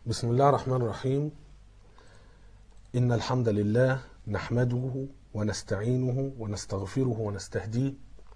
بسم الله الرحمن الرحيم إن الحمد لله نحمده ونستعينه ونستغفره ونستهديه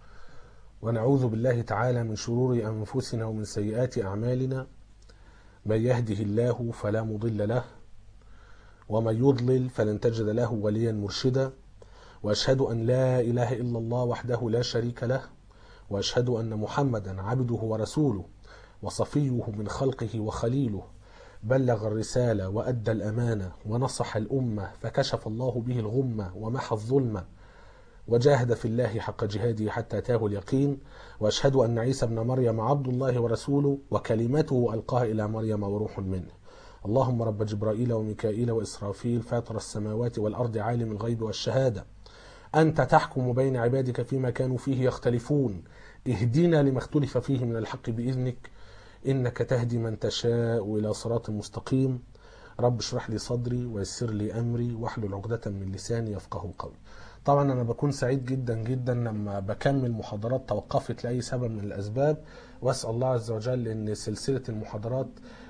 ونعوذ بالله تعالى من شرور أنفسنا ومن سيئات أعمالنا من يهده الله فلا مضل له ومن يضلل فلن تجد له وليا مرشدا وأشهد أن لا إله إلا الله وحده لا شريك له وأشهد أن محمدا عبده ورسوله وصفيه من خلقه وخليله بلغ الرسالة وأدى الأمانة ونصح الأمة فكشف الله به الغمة ومحى الظلمة وجاهد في الله حق جهاده حتى أتاه اليقين وأشهد أن عيسى ابن مريم عبد الله ورسوله وكلمته ألقاها إلى مريم وروح منه اللهم رب جبرائيل وميكائيل وإسرافيل فاطر السماوات والأرض عالم الغيب والشهادة أنت تحكم بين عبادك فيما كانوا فيه يختلفون اهدنا لما اختلف فيه من الحق بإذنك إنك تهدي من تشاء إلى صراط مستقيم رب اشرح لي صدري ويسر لي أمري واحلل عقدة من لساني يفقه قولي طبعا أنا بكون سعيد جدا جدا لما بكمل محاضرات توقفت لأي سبب من الأسباب وأسأل الله عز وجل أن سلسلة المحاضرات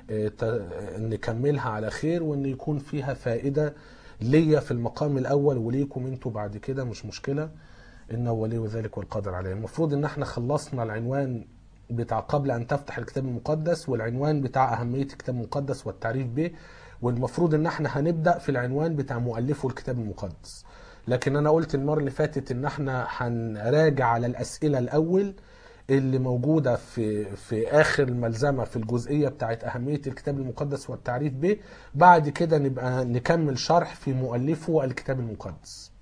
نكملها على خير وأن يكون فيها فائدة ليا في المقام الأول وليكم أنتوا بعد كده مش مشكلة إنه ولي ذلك والقادر عليه المفروض إن احنا خلصنا العنوان بتاع قبل أن تفتح الكتاب المقدس والعنوان بتاع أهمية الكتاب المقدس والتعريف به والمفروض إن احنا هنبدأ في العنوان بتاع مؤلفه الكتاب المقدس لكن أنا قلت المرة اللي فاتت إن احنا هنراجع على الأسئلة الأول اللي موجودة في في آخر الملزمة في الجزئية بتاعت أهمية الكتاب المقدس والتعريف به بعد كده نبقى نكمل شرح في مؤلفه الكتاب المقدس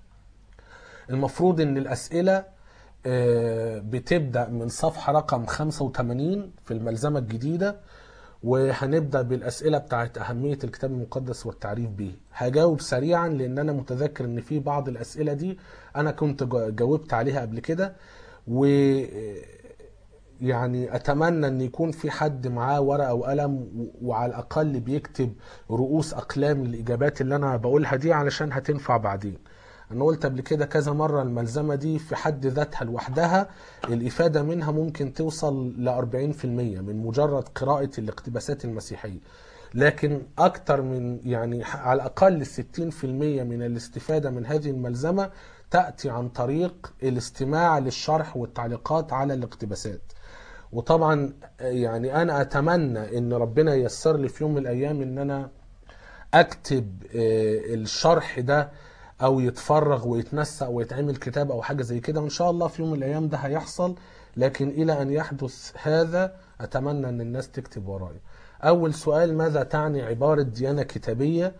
المفروض إن الأسئلة بتبدأ من صفحة رقم 85 في الملزمة الجديدة وهنبدأ بالأسئلة بتاعت أهمية الكتاب المقدس والتعريف به هجاوب سريعا لأن أنا متذكر أن في بعض الأسئلة دي أنا كنت جاوبت عليها قبل كده و يعني اتمنى ان يكون في حد معاه ورقه وقلم وعلى الاقل بيكتب رؤوس اقلام الاجابات اللي انا بقولها دي علشان هتنفع بعدين انا قلت قبل كده كذا مره الملزمه دي في حد ذاتها لوحدها الافاده منها ممكن توصل ل 40% من مجرد قراءه الاقتباسات المسيحيه لكن اكتر من يعني على الاقل 60% من الاستفاده من هذه الملزمه تاتي عن طريق الاستماع للشرح والتعليقات على الاقتباسات وطبعا يعني انا اتمنى ان ربنا ييسر لي في يوم من الايام ان انا اكتب الشرح ده او يتفرغ ويتنسق ويتعمل كتاب او حاجه زي كده وان شاء الله في يوم من الايام ده هيحصل لكن الى ان يحدث هذا اتمنى ان الناس تكتب ورايا اول سؤال ماذا تعني عباره ديانه كتابيه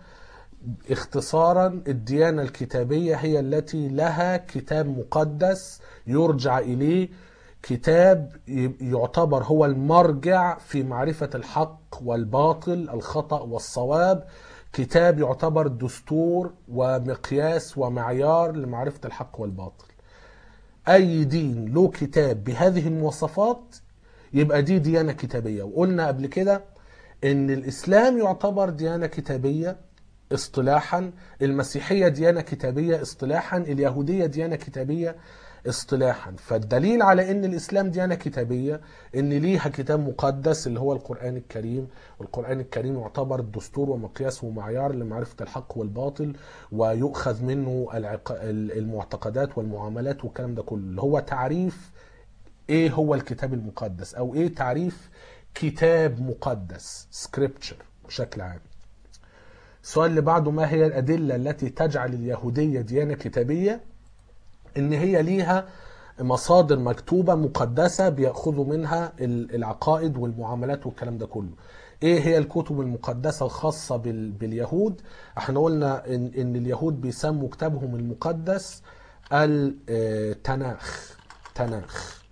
اختصارا الديانه الكتابيه هي التي لها كتاب مقدس يرجع اليه كتاب يعتبر هو المرجع في معرفه الحق والباطل الخطا والصواب كتاب يعتبر دستور ومقياس ومعيار لمعرفة الحق والباطل أي دين له كتاب بهذه المواصفات يبقى دي ديانة كتابية وقلنا قبل كده إن الإسلام يعتبر ديانة كتابية اصطلاحا المسيحية ديانة كتابية اصطلاحا اليهودية ديانة كتابية اصطلاحا فالدليل على ان الاسلام ديانه كتابيه ان ليها كتاب مقدس اللي هو القران الكريم والقران الكريم يعتبر دستور ومقياس ومعيار لمعرفه الحق والباطل ويؤخذ منه المعتقدات والمعاملات والكلام ده كله اللي هو تعريف ايه هو الكتاب المقدس او ايه تعريف كتاب مقدس سكريبتشر بشكل عام السؤال اللي بعده ما هي الادله التي تجعل اليهوديه ديانه كتابيه ان هي ليها مصادر مكتوبة مقدسة بيأخذوا منها العقائد والمعاملات والكلام ده كله ايه هي الكتب المقدسة الخاصة باليهود احنا قلنا ان, إن اليهود بيسموا كتابهم المقدس التناخ تناخ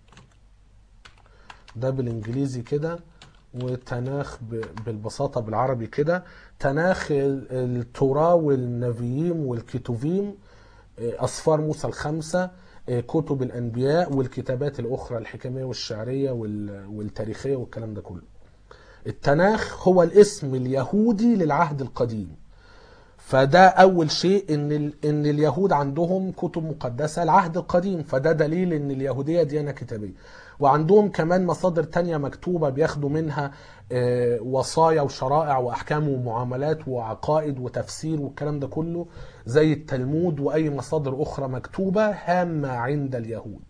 ده بالانجليزي كده وتناخ بالبساطة بالعربي كده تناخ التوراة والنبيين والكتوفيم أسفار موسى الخمسة كتب الأنبياء والكتابات الأخرى الحكمية والشعرية والتاريخية والكلام ده كله التناخ هو الاسم اليهودي للعهد القديم فده اول شيء ان ال- ان اليهود عندهم كتب مقدسه العهد القديم فده دليل ان اليهوديه ديانه كتابيه وعندهم كمان مصادر تانية مكتوبه بياخدوا منها آه، وصايا وشرائع واحكام ومعاملات وعقائد وتفسير والكلام ده كله زي التلمود واي مصادر اخرى مكتوبه هامه عند اليهود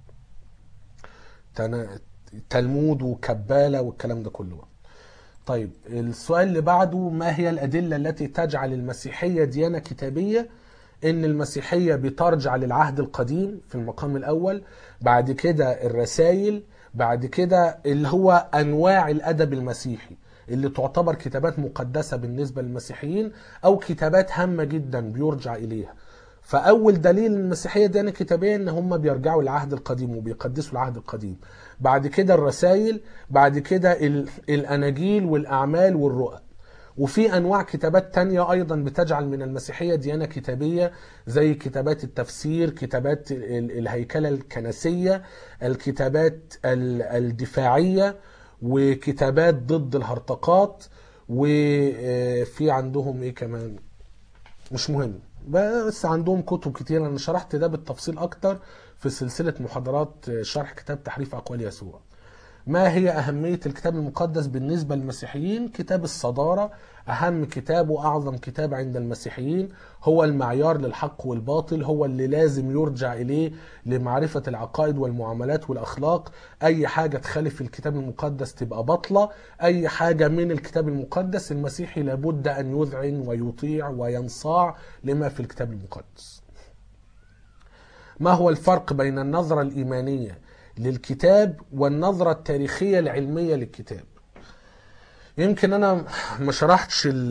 تنا- تلمود وكباله والكلام ده كله طيب السؤال اللي بعده ما هي الأدلة التي تجعل المسيحية ديانة كتابية إن المسيحية بترجع للعهد القديم في المقام الأول بعد كده الرسائل بعد كده اللي هو أنواع الأدب المسيحي اللي تعتبر كتابات مقدسة بالنسبة للمسيحيين أو كتابات هامة جدا بيرجع إليها فاول دليل إن المسيحيه ديانه كتابيه ان هم بيرجعوا للعهد القديم وبيقدسوا العهد القديم بعد كده الرسائل بعد كده ال- الاناجيل والاعمال والرؤى وفي انواع كتابات تانية ايضا بتجعل من المسيحيه ديانه كتابيه زي كتابات التفسير كتابات ال- الهيكله الكنسيه الكتابات ال- الدفاعيه وكتابات ضد الهرطقات وفي عندهم ايه كمان مش مهم بس عندهم كتب كتير انا شرحت ده بالتفصيل اكتر في سلسلة محاضرات شرح كتاب تحريف اقوال يسوع ما هي أهمية الكتاب المقدس بالنسبة للمسيحيين؟ كتاب الصدارة أهم كتاب وأعظم كتاب عند المسيحيين هو المعيار للحق والباطل هو اللي لازم يرجع إليه لمعرفة العقائد والمعاملات والأخلاق أي حاجة تخالف الكتاب المقدس تبقى بطلة أي حاجة من الكتاب المقدس المسيحي لابد أن يذعن ويطيع وينصاع لما في الكتاب المقدس ما هو الفرق بين النظرة الإيمانية للكتاب والنظرة التاريخية العلمية للكتاب يمكن أنا ما شرحتش ال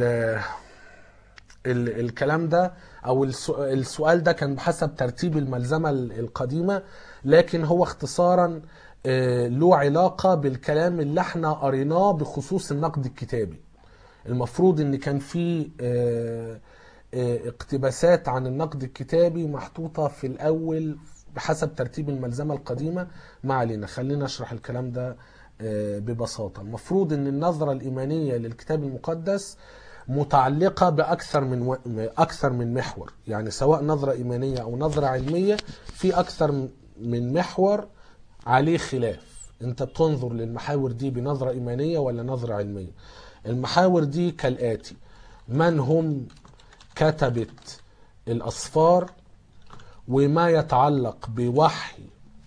ال الكلام ده أو السو- السؤال ده كان بحسب ترتيب الملزمة ال- القديمة لكن هو اختصارا آه، له علاقة بالكلام اللي احنا قريناه بخصوص النقد الكتابي المفروض ان كان في آه، آه، اقتباسات عن النقد الكتابي محطوطة في الأول بحسب ترتيب الملزمة القديمة ما علينا خلينا نشرح الكلام ده آه، ببساطة المفروض ان النظرة الإيمانية للكتاب المقدس متعلقة بأكثر من و... أكثر من محور يعني سواء نظرة إيمانية أو نظرة علمية في أكثر من محور عليه خلاف انت بتنظر للمحاور دي بنظرة إيمانية ولا نظرة علمية المحاور دي كالآتي من هم كتبة الأصفار وما يتعلق بوحي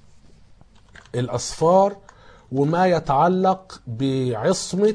الأصفار وما يتعلق بعصمة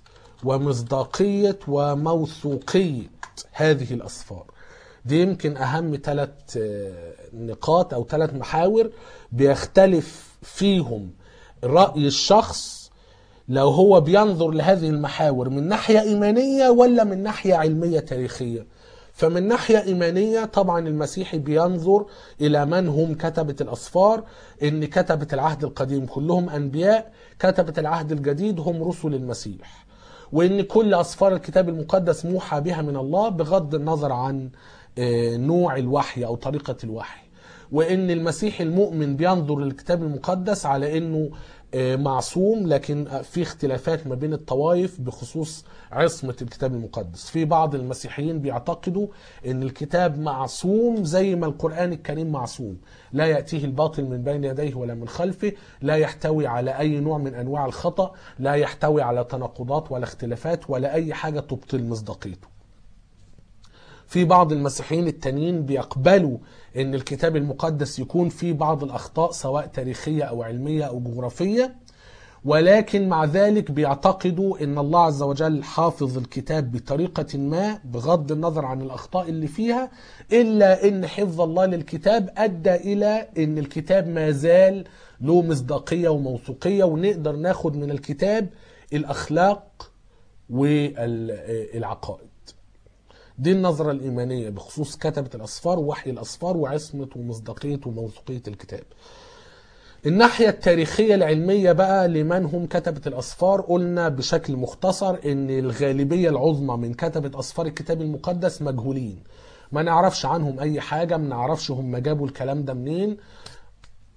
ومصداقية وموثوقية هذه الأصفار دي يمكن أهم ثلاث نقاط أو ثلاث محاور بيختلف فيهم رأي الشخص لو هو بينظر لهذه المحاور من ناحية إيمانية ولا من ناحية علمية تاريخية فمن ناحية إيمانية طبعا المسيحي بينظر إلى من هم كتبة الأصفار إن كتبة العهد القديم كلهم أنبياء كتبة العهد الجديد هم رسل المسيح وإن كل أصفار الكتاب المقدس موحى بها من الله بغض النظر عن آه، نوع الوحي أو طريقة الوحي وإن المسيح المؤمن بينظر للكتاب المقدس على إنه آه، معصوم لكن آه، في اختلافات ما بين الطوائف بخصوص عصمة الكتاب المقدس في بعض المسيحيين بيعتقدوا ان الكتاب معصوم زي ما القرآن الكريم معصوم لا يأتيه الباطل من بين يديه ولا من خلفه لا يحتوي على أي نوع من أنواع الخطأ لا يحتوي على تناقضات ولا اختلافات ولا أي حاجة تبطل مصداقيته في بعض المسيحيين التانيين بيقبلوا ان الكتاب المقدس يكون فيه بعض الاخطاء سواء تاريخيه او علميه او جغرافيه ولكن مع ذلك بيعتقدوا ان الله عز وجل حافظ الكتاب بطريقه ما بغض النظر عن الاخطاء اللي فيها الا ان حفظ الله للكتاب ادى الى ان الكتاب ما زال له مصداقيه وموثوقيه ونقدر ناخد من الكتاب الاخلاق والعقائد دي النظرة الإيمانية بخصوص كتبة الأصفار ووحي الأصفار وعصمة ومصداقية وموثوقية الكتاب الناحية التاريخية العلمية بقى لمن هم كتبة الأصفار قلنا بشكل مختصر إن الغالبية العظمى من كتبة أصفار الكتاب المقدس مجهولين ما نعرفش عنهم أي حاجة ما نعرفش هم جابوا الكلام ده منين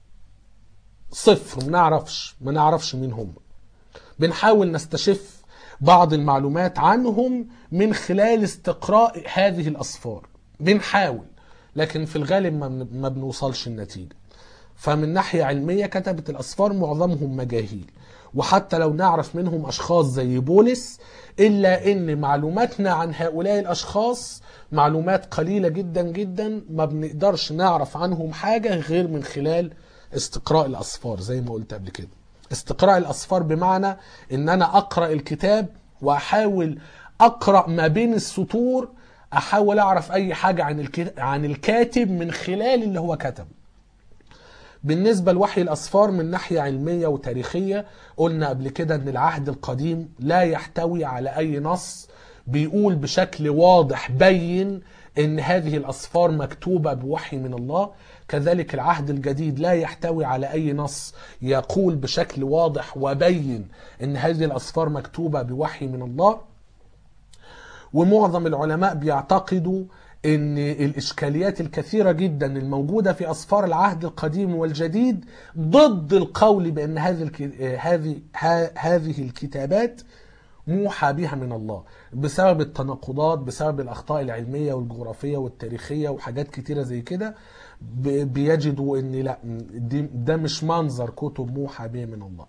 صفر ما نعرفش ما نعرفش مين هم بنحاول نستشف بعض المعلومات عنهم من خلال استقراء هذه الأصفار بنحاول لكن في الغالب ما بن- ما بنوصلش النتيجة فمن ناحية علمية كتبة الأصفار معظمهم مجاهيل وحتى لو نعرف منهم أشخاص زي بولس إلا إن معلوماتنا عن هؤلاء الأشخاص معلومات قليلة جدا جدا ما بنقدرش نعرف عنهم حاجة غير من خلال استقراء الأصفار زي ما قلت قبل كده استقراء الأصفار بمعنى إن أنا أقرأ الكتاب وأحاول أقرأ ما بين السطور أحاول أعرف أي حاجة عن الك- عن الكاتب من خلال اللي هو كتبه بالنسبة لوحي الأسفار من ناحية علمية وتاريخية قلنا قبل كده أن العهد القديم لا يحتوي على أي نص بيقول بشكل واضح بين أن هذه الأسفار مكتوبة بوحي من الله كذلك العهد الجديد لا يحتوي على أي نص يقول بشكل واضح وبين أن هذه الأسفار مكتوبة بوحي من الله ومعظم العلماء بيعتقدوا ان الاشكاليات الكثيره جدا الموجوده في اسفار العهد القديم والجديد ضد القول بان هذه الك- هذه ها- هذه الكتابات موحى بها من الله بسبب التناقضات بسبب الاخطاء العلميه والجغرافيه والتاريخيه وحاجات كتيره زي كده ب- بيجدوا ان لا دي- ده مش منظر كتب موحى به من الله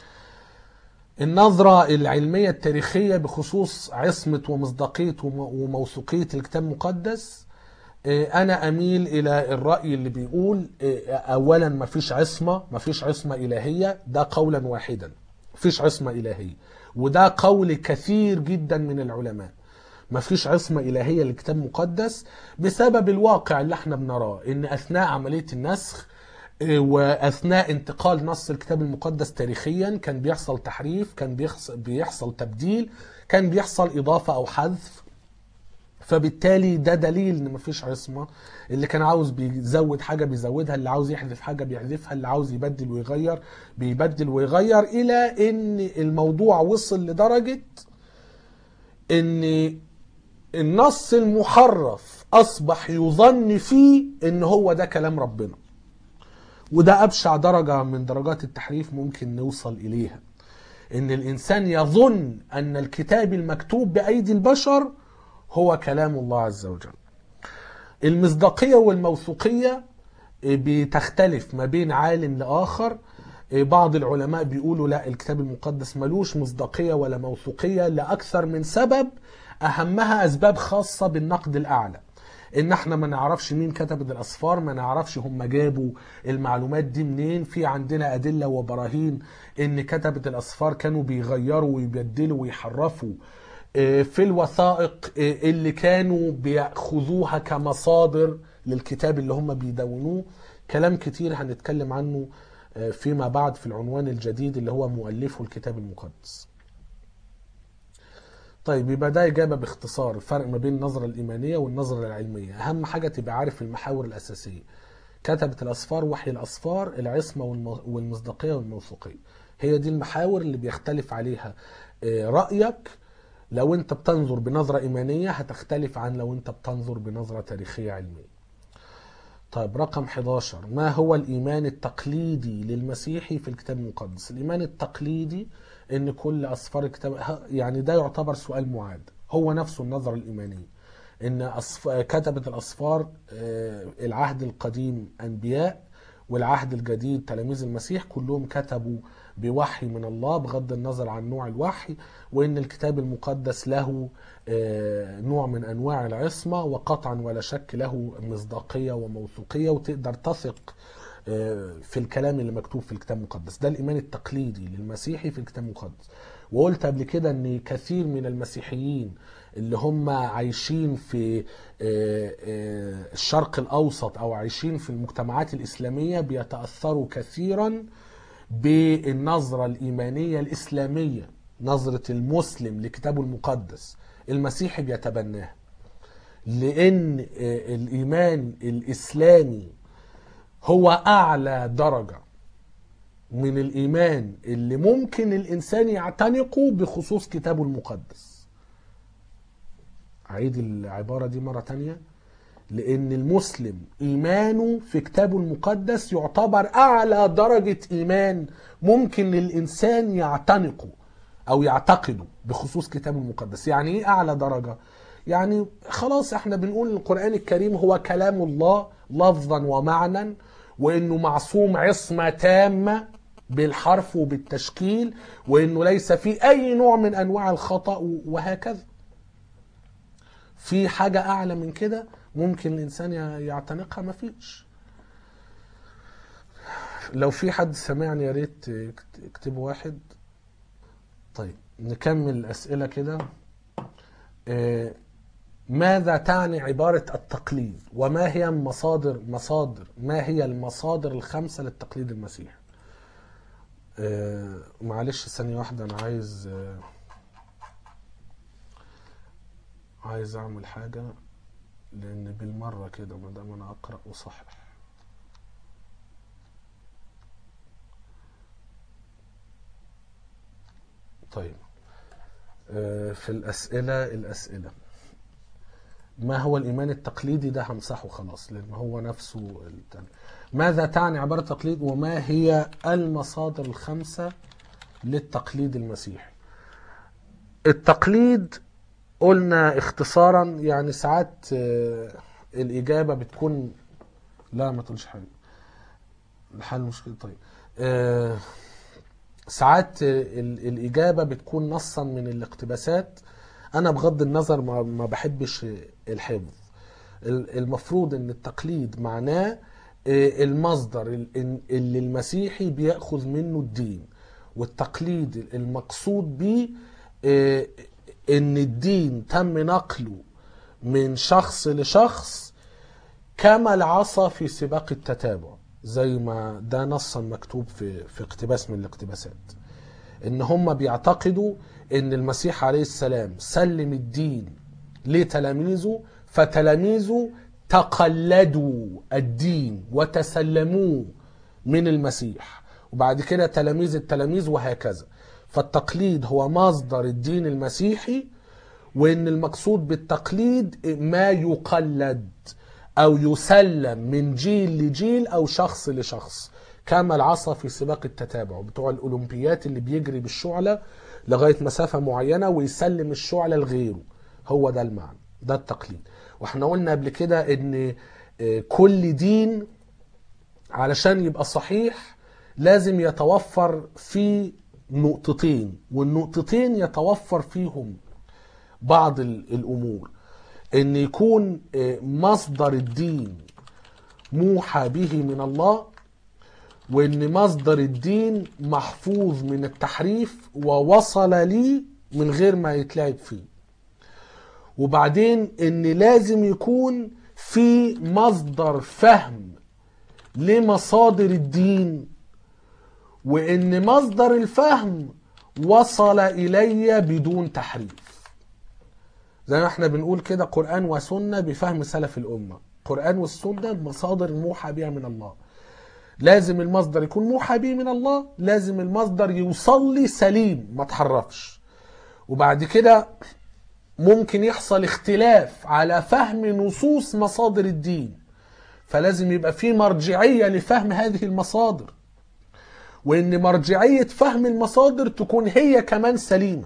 النظرة العلمية التاريخية بخصوص عصمة ومصداقية وم- وموثوقية الكتاب المقدس آه، أنا أميل إلى الرأي اللي بيقول آه، أولا مفيش عصمة مفيش عصمة إلهية ده قولا واحدا مفيش عصمة إلهية وده قول كثير جدا من العلماء مفيش عصمة إلهية للكتاب المقدس بسبب الواقع اللي احنا بنراه إن أثناء عملية النسخ واثناء انتقال نص الكتاب المقدس تاريخيا كان بيحصل تحريف كان بيحصل, بيحصل تبديل كان بيحصل اضافه او حذف فبالتالي ده دليل ان مفيش عصمه اللي كان عاوز بيزود حاجه بيزودها اللي عاوز يحذف حاجه بيحذفها اللي عاوز يبدل ويغير بيبدل ويغير الى ان الموضوع وصل لدرجه ان النص المحرف اصبح يظن فيه ان هو ده كلام ربنا وده ابشع درجه من درجات التحريف ممكن نوصل اليها ان الانسان يظن ان الكتاب المكتوب بايدي البشر هو كلام الله عز وجل المصداقيه والموثوقيه بتختلف ما بين عالم لاخر بعض العلماء بيقولوا لا الكتاب المقدس ملوش مصداقيه ولا موثوقيه لاكثر من سبب اهمها اسباب خاصه بالنقد الاعلى ان احنا ما نعرفش مين كتب الاسفار ما نعرفش هم جابوا المعلومات دي منين في عندنا ادله وبراهين ان كتبه الاسفار كانوا بيغيروا ويبدلوا ويحرفوا آه، في الوثائق آه، اللي كانوا بياخذوها كمصادر للكتاب اللي هم بيدونوه كلام كتير هنتكلم عنه آه، فيما بعد في العنوان الجديد اللي هو مؤلفه الكتاب المقدس طيب يبقى ده إجابة باختصار الفرق ما بين النظرة الإيمانية والنظرة العلمية أهم حاجة تبقى عارف المحاور الأساسية كتبة الأسفار وحي الأسفار العصمة والم- والمصداقية والموثوقية هي دي المحاور اللي بيختلف عليها آه، رأيك لو أنت بتنظر بنظرة إيمانية هتختلف عن لو أنت بتنظر بنظرة تاريخية علمية طيب رقم 11 ما هو الإيمان التقليدي للمسيحي في الكتاب المقدس الإيمان التقليدي إن كل أسفار الكتاب ه- يعني ده يعتبر سؤال معاد هو نفسه النظرة الإيمانية إن أصف... كتبة الأسفار آه، العهد القديم أنبياء والعهد الجديد تلاميذ المسيح كلهم كتبوا بوحي من الله بغض النظر عن نوع الوحي وان الكتاب المقدس له آه، نوع من انواع العصمه وقطعا ولا شك له مصداقيه وموثوقيه وتقدر تثق آه، في الكلام اللي مكتوب في الكتاب المقدس ده الايمان التقليدي للمسيحي في الكتاب المقدس وقلت قبل كده ان كثير من المسيحيين اللي هم عايشين في آه، آه، الشرق الاوسط او عايشين في المجتمعات الاسلاميه بيتاثروا كثيرا بالنظره الايمانيه الاسلاميه نظره المسلم لكتابه المقدس المسيحي بيتبناها لان آه، الايمان الاسلامي هو اعلى درجه من الايمان اللي ممكن الانسان يعتنقه بخصوص كتابه المقدس اعيد العباره دي مره تانية لان المسلم ايمانه في كتابه المقدس يعتبر اعلى درجه ايمان ممكن الانسان يعتنقه او يعتقدوا بخصوص كتاب المقدس يعني ايه اعلى درجه يعني خلاص احنا بنقول القران الكريم هو كلام الله لفظا ومعنى وانه معصوم عصمه تامه بالحرف وبالتشكيل وانه ليس فيه اي نوع من انواع الخطا وهكذا في حاجه اعلى من كده ممكن الانسان يعتنقها مفيش لو في حد سمعني يا ريت اكتبوا واحد طيب نكمل الأسئلة كده آه، ماذا تعني عبارة التقليد وما هي مصادر مصادر ما هي المصادر الخمسة للتقليد المسيحي آه، معلش ثانية واحدة أنا عايز آه، عايز أعمل حاجة لأن بالمرة كده ما دام أنا أقرأ وصحح طيب آه، في الأسئلة الأسئلة ما هو الإيمان التقليدي ده همسحه خلاص لأن هو نفسه التاني. ماذا تعني عبارة التقليد وما هي المصادر الخمسة للتقليد المسيحي التقليد قلنا اختصارا يعني ساعات آه، الإجابة بتكون لا ما تقولش حاجة الحل مشكلة طيب آه، ساعات ال- الإجابة بتكون نصا من الاقتباسات أنا بغض النظر ما ما بحبش الحفظ ال- المفروض أن التقليد معناه آه، المصدر ال- اللي المسيحي بيأخذ منه الدين والتقليد المقصود به آه، أن الدين تم نقله من شخص لشخص كما العصا في سباق التتابع زي ما ده نصا مكتوب في في اقتباس من الاقتباسات ان هم بيعتقدوا ان المسيح عليه السلام سلم الدين لتلاميذه فتلاميذه تقلدوا الدين وتسلموه من المسيح وبعد كده تلاميذ التلاميذ وهكذا فالتقليد هو مصدر الدين المسيحي وان المقصود بالتقليد ما يقلد او يسلم من جيل لجيل او شخص لشخص كما العصا في سباق التتابع بتوع الاولمبيات اللي بيجري بالشعلة لغاية مسافة معينة ويسلم الشعلة لغيره هو ده المعنى ده التقليد واحنا قلنا قبل كده ان آه، كل دين علشان يبقى صحيح لازم يتوفر فيه نقطتين والنقطتين يتوفر فيهم بعض ال- الامور ان يكون آه، مصدر الدين موحى به من الله وان مصدر الدين محفوظ من التحريف ووصل لي من غير ما يتلعب فيه وبعدين ان لازم يكون في مصدر فهم لمصادر الدين وان مصدر الفهم وصل الي بدون تحريف زي ما احنا بنقول كده قرآن وسنة بفهم سلف الأمة قرآن والسنة مصادر موحى بها من الله لازم المصدر يكون موحى به من الله لازم المصدر يوصل لي سليم ما تحرفش وبعد كده ممكن يحصل اختلاف على فهم نصوص مصادر الدين فلازم يبقى في مرجعية لفهم هذه المصادر وان مرجعية فهم المصادر تكون هي كمان سليمة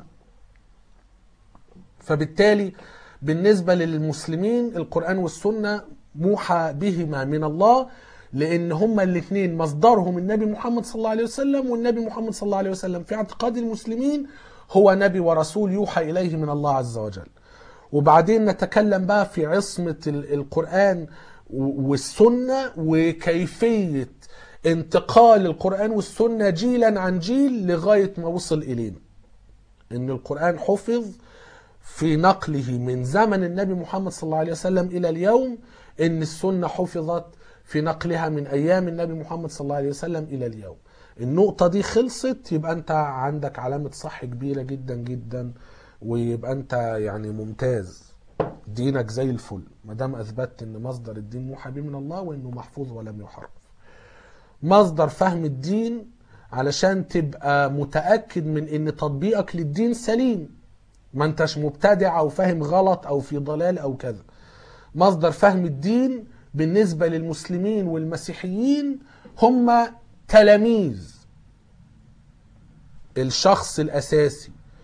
فبالتالي بالنسبة للمسلمين القرآن والسنة موحى بهما من الله لأن هما الاثنين مصدرهم النبي محمد صلى الله عليه وسلم والنبي محمد صلى الله عليه وسلم في اعتقاد المسلمين هو نبي ورسول يوحى إليه من الله عز وجل وبعدين نتكلم بقى في عصمة ال- القرآن و- والسنة وكيفية انتقال القرآن والسنة جيلا عن جيل لغاية ما وصل إلينا ان القرآن حفظ في نقله من زمن النبي محمد صلى الله عليه وسلم الى اليوم ان السنة حفظت في نقلها من ايام النبي محمد صلى الله عليه وسلم الى اليوم النقطة دي خلصت يبقى انت عندك علامة صح كبيرة جدا جدا ويبقى انت يعني ممتاز دينك زي الفل ما دام اثبتت ان مصدر الدين موحى به من الله وانه محفوظ ولم يحرف مصدر فهم الدين علشان تبقى متأكد من ان تطبيقك للدين سليم ما انتش مبتدع او فاهم غلط او في ضلال او كذا مصدر فهم الدين بالنسبة للمسلمين والمسيحيين هم تلاميذ الشخص الأساسي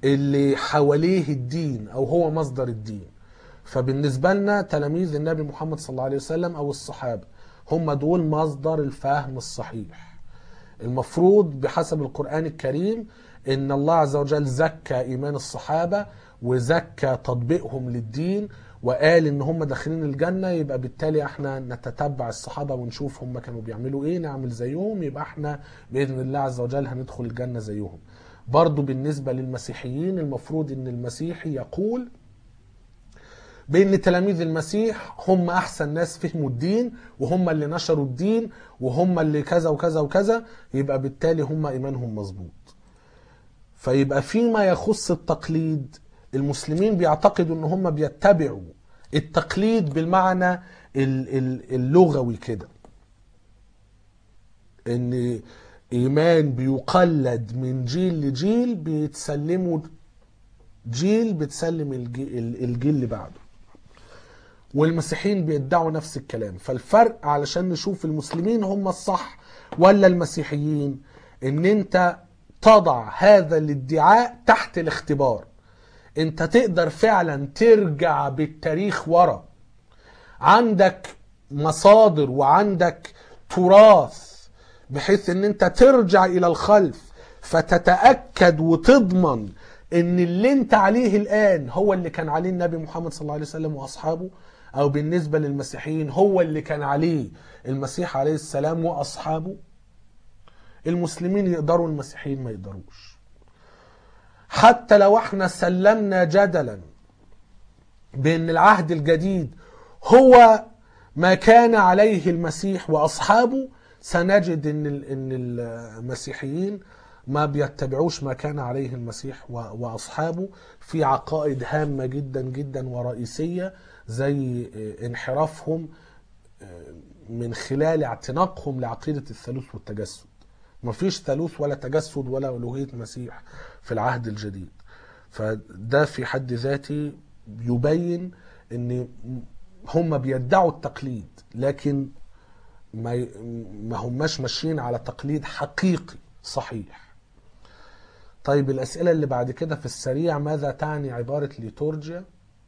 اللي حواليه الدين او هو مصدر الدين فبالنسبة لنا تلاميذ النبي محمد صلى الله عليه وسلم او الصحابة هم دول مصدر الفهم الصحيح المفروض بحسب القرآن الكريم ان الله عز وجل زكى ايمان الصحابة وزكى تطبيقهم للدين وقال ان هم داخلين الجنة يبقى بالتالي احنا نتتبع الصحابة ونشوف هم كانوا بيعملوا ايه نعمل زيهم يبقى احنا باذن الله عز وجل هندخل الجنة زيهم برضو بالنسبة للمسيحيين المفروض ان المسيحي يقول بان تلاميذ المسيح هم احسن ناس فهموا الدين وهم اللي نشروا الدين وهم اللي كذا وكذا وكذا يبقى بالتالي هم ايمانهم مظبوط فيبقى فيما يخص التقليد المسلمين بيعتقدوا ان هم بيتبعوا التقليد بالمعنى ال- ال- اللغوي كده ان ايمان بيقلد من جيل لجيل بيتسلموا جيل بتسلم الجي- ال- الجيل اللي بعده والمسيحيين بيدعوا نفس الكلام فالفرق علشان نشوف المسلمين هم الصح ولا المسيحيين ان انت تضع هذا الادعاء تحت الاختبار انت تقدر فعلا ترجع بالتاريخ ورا عندك مصادر وعندك تراث بحيث ان انت ترجع الى الخلف فتتاكد وتضمن ان اللي انت عليه الان هو اللي كان عليه النبي محمد صلى الله عليه وسلم واصحابه او بالنسبه للمسيحيين هو اللي كان عليه المسيح عليه السلام واصحابه المسلمين يقدروا المسيحيين ما يقدروش حتى لو احنا سلمنا جدلا بان العهد الجديد هو ما كان عليه المسيح واصحابه سنجد ان ال- ان المسيحيين ما بيتبعوش ما كان عليه المسيح و- واصحابه في عقائد هامه جدا جدا ورئيسيه زي انحرافهم من خلال اعتناقهم لعقيده الثالوث والتجسد مفيش ثالوث ولا تجسد ولا الوهيه مسيح في العهد الجديد فده في حد ذاته يبين ان هم بيدعوا التقليد لكن ما ي- ما هماش ماشيين على تقليد حقيقي صحيح طيب الأسئلة اللي بعد كده في السريع ماذا تعني عبارة ليتورجيا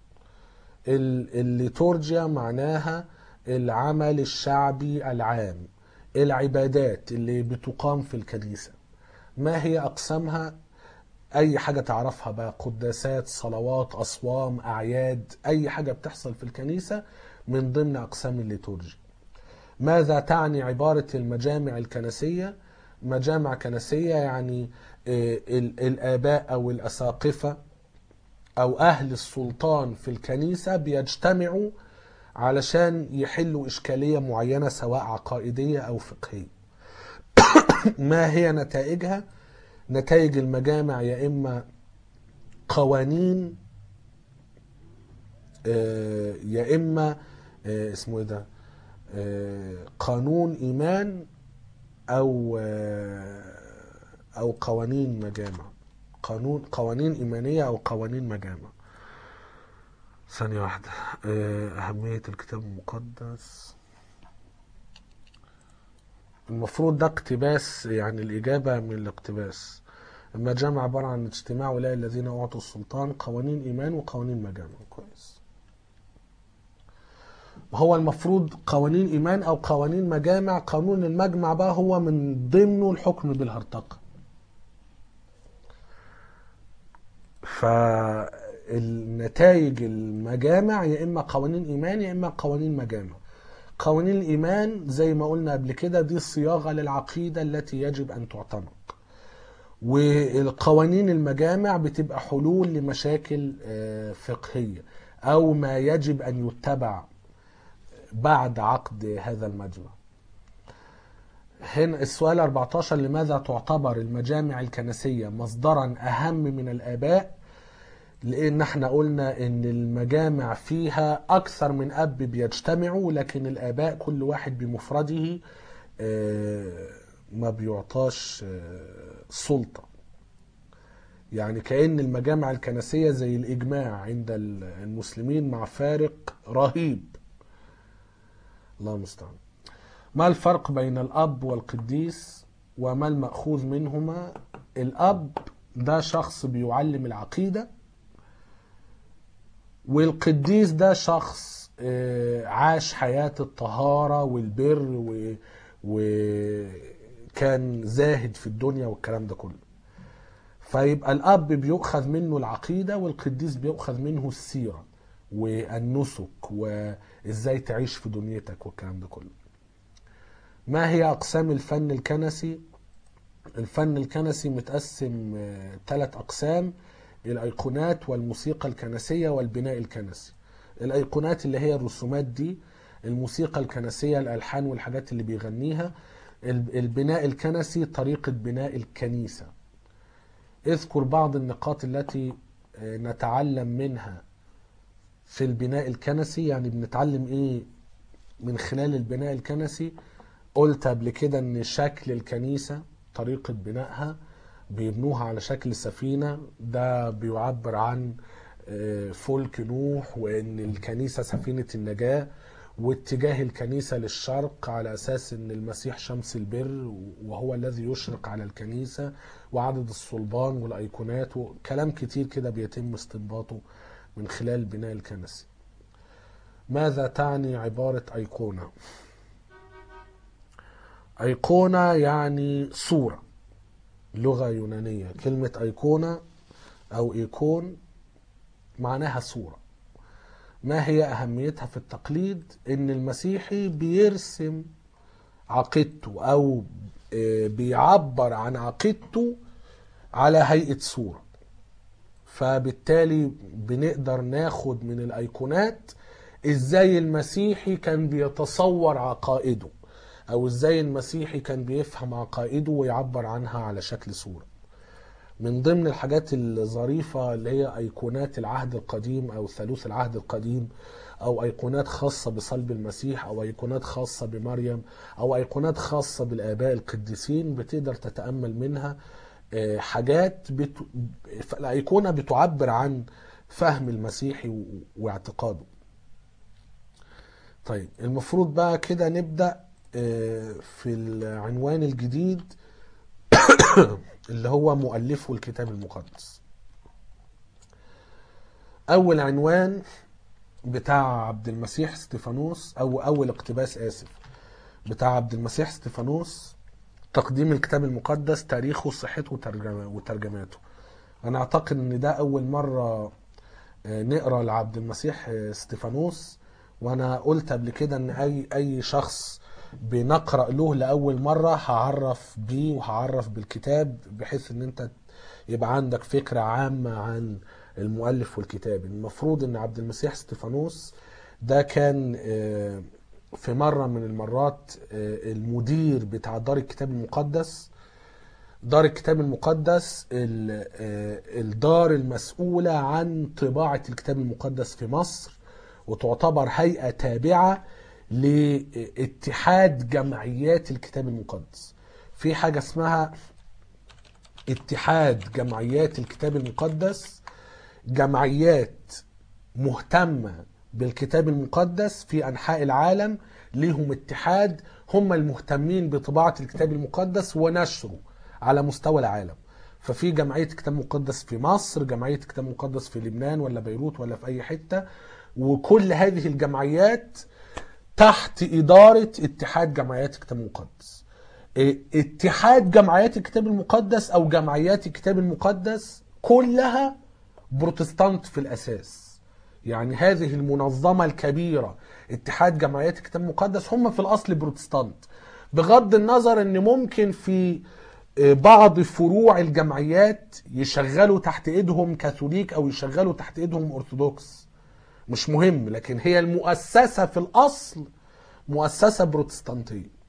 ال- الليتورجيا معناها العمل الشعبي العام العبادات اللي بتقام في الكنيسة ما هي أقسامها أي حاجة تعرفها بقى قداسات صلوات أصوام أعياد أي حاجة بتحصل في الكنيسة من ضمن أقسام الليتورجيا ماذا تعني عبارة المجامع الكنسية مجامع كنسية يعني آه، ال- الآباء أو الأساقفة أو أهل السلطان في الكنيسة بيجتمعوا علشان يحلوا إشكالية معينة سواء عقائدية أو فقهية ما هي نتائجها نتائج المجامع يا إما قوانين آه، يا إما آه، اسمه إيه ده آه، قانون إيمان أو آه، أو قوانين مجامع قانون قوانين إيمانية أو قوانين مجامع ثانية واحدة آه، أهمية الكتاب المقدس المفروض ده اقتباس يعني الإجابة من الاقتباس المجامع عبارة عن اجتماع ولاء الذين أعطوا السلطان قوانين إيمان وقوانين مجامع كويس هو المفروض قوانين إيمان أو قوانين مجامع قانون المجمع بقى هو من ضمنه الحكم بالهرطقة فالنتائج المجامع يا إما قوانين إيمان يا إما قوانين مجامع قوانين الإيمان زي ما قلنا قبل كده دي صياغة للعقيدة التي يجب أن تعتنق والقوانين المجامع بتبقى حلول لمشاكل آه، فقهية أو ما يجب أن يتبع بعد عقد هذا المجمع هنا السؤال 14 لماذا تعتبر المجامع الكنسية مصدرا أهم من الآباء لأن احنا قلنا إن المجامع فيها أكثر من أب بيجتمعوا لكن الآباء كل واحد بمفرده آه، ما بيعطاش آه، سلطة يعني كأن المجامع الكنسية زي الإجماع عند المسلمين مع فارق رهيب الله المستعان ما الفرق بين الأب والقديس وما المأخوذ منهما الأب ده شخص بيعلم العقيدة والقديس ده شخص آه، عاش حياة الطهارة والبر و- وكان زاهد في الدنيا والكلام ده كله فيبقى الأب بيؤخذ منه العقيدة والقديس بيؤخذ منه السيرة والنسك وإزاي تعيش في دنيتك والكلام ده كله ما هي أقسام الفن الكنسي؟ الفن الكنسي متقسم ثلاث أقسام الأيقونات والموسيقى الكنسية والبناء الكنسي الأيقونات اللي هي الرسومات دي الموسيقى الكنسية الألحان والحاجات اللي بيغنيها ال- البناء الكنسي طريقة بناء الكنيسة اذكر بعض النقاط التي آه، نتعلم منها في البناء الكنسي يعني بنتعلم ايه من خلال البناء الكنسي قلت قبل كده ان شكل الكنيسة طريقة بنائها بيبنوها على شكل سفينة ده بيعبر عن آه، فلك نوح وان الكنيسة سفينة النجاة واتجاه الكنيسة للشرق على أساس أن المسيح شمس البر وهو الذي يشرق على الكنيسة وعدد الصلبان والأيقونات وكلام كتير كده بيتم استنباطه من خلال البناء الكنسي ماذا تعني عبارة أيقونة؟ أيقونة يعني صورة لغة يونانية كلمة أيقونة أو إيقون معناها صورة ما هي أهميتها في التقليد إن المسيحي بيرسم عقيدته أو آه، بيعبر عن عقيدته على هيئة صورة فبالتالي بنقدر ناخد من الأيقونات إزاي المسيحي كان بيتصور عقائده أو إزاي المسيحي كان بيفهم عقائده ويعبر عنها على شكل صورة من ضمن الحاجات الظريفة اللي هي أيقونات العهد القديم أو ثالوث العهد القديم أو أيقونات خاصة بصلب المسيح أو أيقونات خاصة بمريم أو أيقونات خاصة بالآباء القديسين بتقدر تتأمل منها آه، حاجات بت... الأيقونة بتعبر عن فهم المسيحي و- واعتقاده طيب المفروض بقى كده نبدأ آه، في العنوان الجديد اللي هو مؤلفه الكتاب المقدس أول عنوان بتاع عبد المسيح ستيفانوس أو أول اقتباس آسف بتاع عبد المسيح ستيفانوس تقديم الكتاب المقدس تاريخه صحته وترجمة- وترجماته أنا أعتقد إن ده أول مرة آه، نقرا لعبد المسيح آه، ستيفانوس وانا قلت قبل كده ان اي اي شخص بنقرا له لاول مره هعرف بيه وهعرف بالكتاب بحيث ان انت يبقى عندك فكره عامه عن المؤلف والكتاب المفروض ان عبد المسيح ستيفانوس ده كان آه، في مره من المرات آه، المدير بتاع دار الكتاب المقدس دار الكتاب المقدس ال- آه، الدار المسؤولة عن طباعة الكتاب المقدس في مصر وتعتبر هيئة تابعة لاتحاد جمعيات الكتاب المقدس في حاجة اسمها اتحاد جمعيات الكتاب المقدس جمعيات مهتمة بالكتاب المقدس في أنحاء العالم ليهم اتحاد هم المهتمين بطباعة الكتاب المقدس ونشره على مستوى العالم ففي جمعية كتاب مقدس في مصر جمعية كتاب مقدس في لبنان ولا بيروت ولا في أي حتة وكل هذه الجمعيات تحت إدارة اتحاد جمعيات الكتاب المقدس إيه، اتحاد جمعيات الكتاب المقدس أو جمعيات الكتاب المقدس كلها بروتستانت في الأساس يعني هذه المنظمة الكبيرة اتحاد جمعيات الكتاب المقدس هم في الأصل بروتستانت بغض النظر ان ممكن في آه، بعض فروع الجمعيات يشغلوا تحت ايدهم كاثوليك او يشغلوا تحت ايدهم ارثوذكس مش مهم لكن هي المؤسسة في الأصل مؤسسة بروتستانتية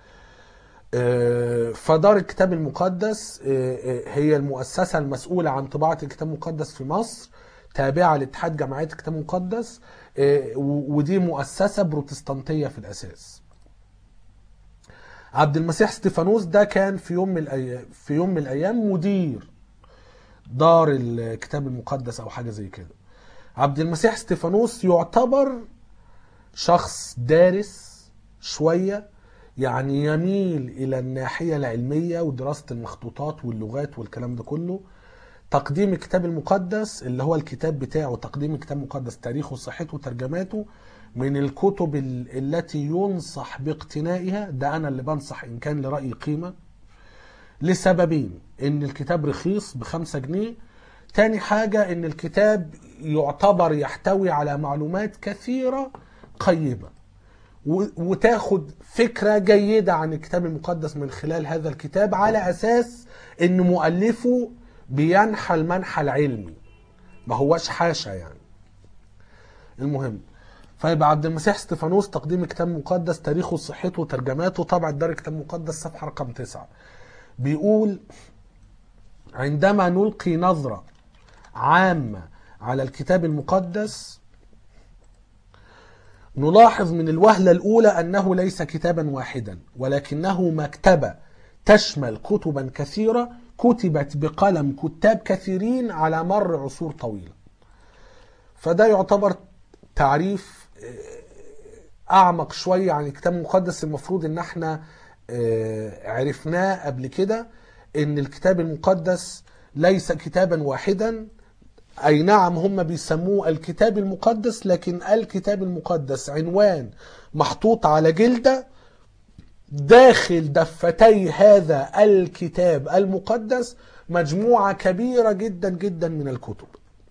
آه، فدار الكتاب المقدس آه، آه، هي المؤسسة المسؤولة عن طباعة الكتاب المقدس في مصر تابعة لاتحاد جمعيات الكتاب المقدس آه، و- ودي مؤسسة بروتستانتية في الأساس عبد المسيح ستيفانوس ده كان في يوم من الأيام في يوم من الأيام مدير دار الكتاب المقدس أو حاجة زي كده عبد المسيح ستيفانوس يعتبر شخص دارس شوية يعني يميل إلى الناحية العلمية ودراسة المخطوطات واللغات والكلام ده كله تقديم الكتاب المقدس اللي هو الكتاب بتاعه تقديم الكتاب المقدس تاريخه وصحته وترجماته من الكتب ال- التي ينصح باقتنائها ده انا اللي بنصح ان كان لرأيي قيمة لسببين ان الكتاب رخيص بخمسة جنيه تاني حاجة ان الكتاب يعتبر يحتوي على معلومات كثيرة قيمة و- وتاخد فكرة جيدة عن الكتاب المقدس من خلال هذا الكتاب على أساس أن مؤلفه بينحى المنحى العلمي ما هوش حاشا يعني المهم فيبقى عبد المسيح استفانوس تقديم الكتاب المقدس تاريخه صحته وترجماته طبع دار الكتاب المقدس صفحة رقم تسعة بيقول عندما نلقي نظرة عامة على الكتاب المقدس نلاحظ من الوهلة الأولى أنه ليس كتابا واحدا ولكنه مكتبة تشمل كتبا كثيرة كتبت بقلم كتاب كثيرين على مر عصور طويلة فده يعتبر تعريف آه، أعمق شوية عن الكتاب المقدس المفروض إن احنا آه، عرفناه قبل كده إن الكتاب المقدس ليس كتابا واحدا اي نعم هم بيسموه الكتاب المقدس لكن الكتاب المقدس عنوان محطوط على جلدة داخل دفتي هذا الكتاب المقدس مجموعة كبيرة جدا جدا من الكتب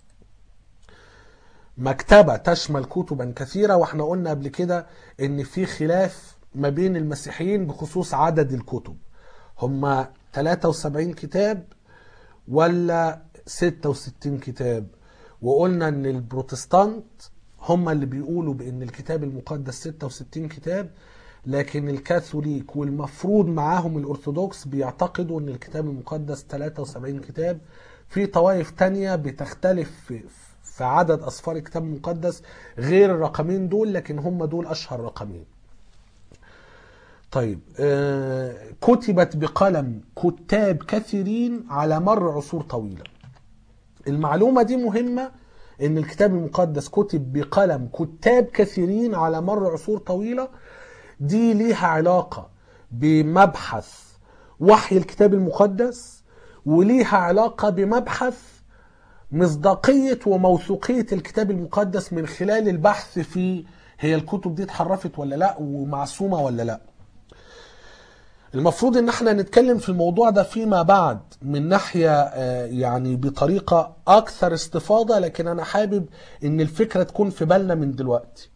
مكتبة تشمل كتبا كثيرة واحنا قلنا قبل كده ان في خلاف ما بين المسيحيين بخصوص عدد الكتب هم 73 كتاب ولا 66 كتاب وقلنا ان البروتستانت هم اللي بيقولوا بان الكتاب المقدس 66 كتاب لكن الكاثوليك والمفروض معاهم الارثوذكس بيعتقدوا ان الكتاب المقدس 73 كتاب في طوائف تانية بتختلف في, في عدد اسفار الكتاب المقدس غير الرقمين دول لكن هم دول اشهر رقمين طيب آه، كتبت بقلم كتاب كثيرين على مر عصور طويله المعلومة دي مهمة ان الكتاب المقدس كتب بقلم كتاب كثيرين على مر عصور طويلة دي ليها علاقة بمبحث وحي الكتاب المقدس وليها علاقة بمبحث مصداقية وموثوقية الكتاب المقدس من خلال البحث في هي الكتب دي اتحرفت ولا لا ومعصومة ولا لا المفروض ان احنا نتكلم في الموضوع ده فيما بعد من ناحية آه، يعني بطريقة اكثر استفاضة لكن انا حابب ان الفكرة تكون في بالنا من دلوقتي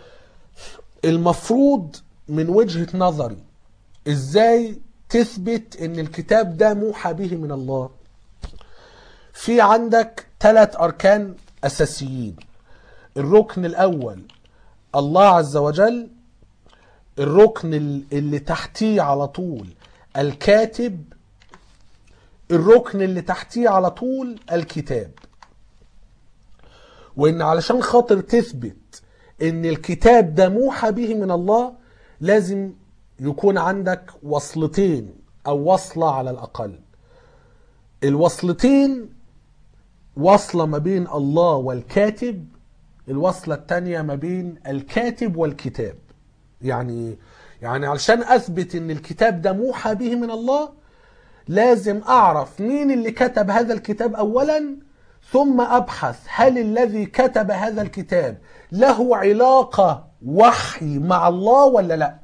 المفروض من وجهة نظري ازاي تثبت ان الكتاب ده موحى به من الله في عندك ثلاث اركان اساسيين الركن الاول الله عز وجل الركن ال- اللي تحتيه على طول الكاتب الركن اللي تحتيه على طول الكتاب وان علشان خاطر تثبت ان الكتاب ده موحى به من الله لازم يكون عندك وصلتين او وصلة على الاقل الوصلتين وصلة ما بين الله والكاتب الوصلة التانية ما بين الكاتب والكتاب يعني يعني علشان اثبت ان الكتاب ده موحى به من الله لازم اعرف مين اللي كتب هذا الكتاب اولا ثم ابحث هل الذي كتب هذا الكتاب له علاقة وحي مع الله ولا لا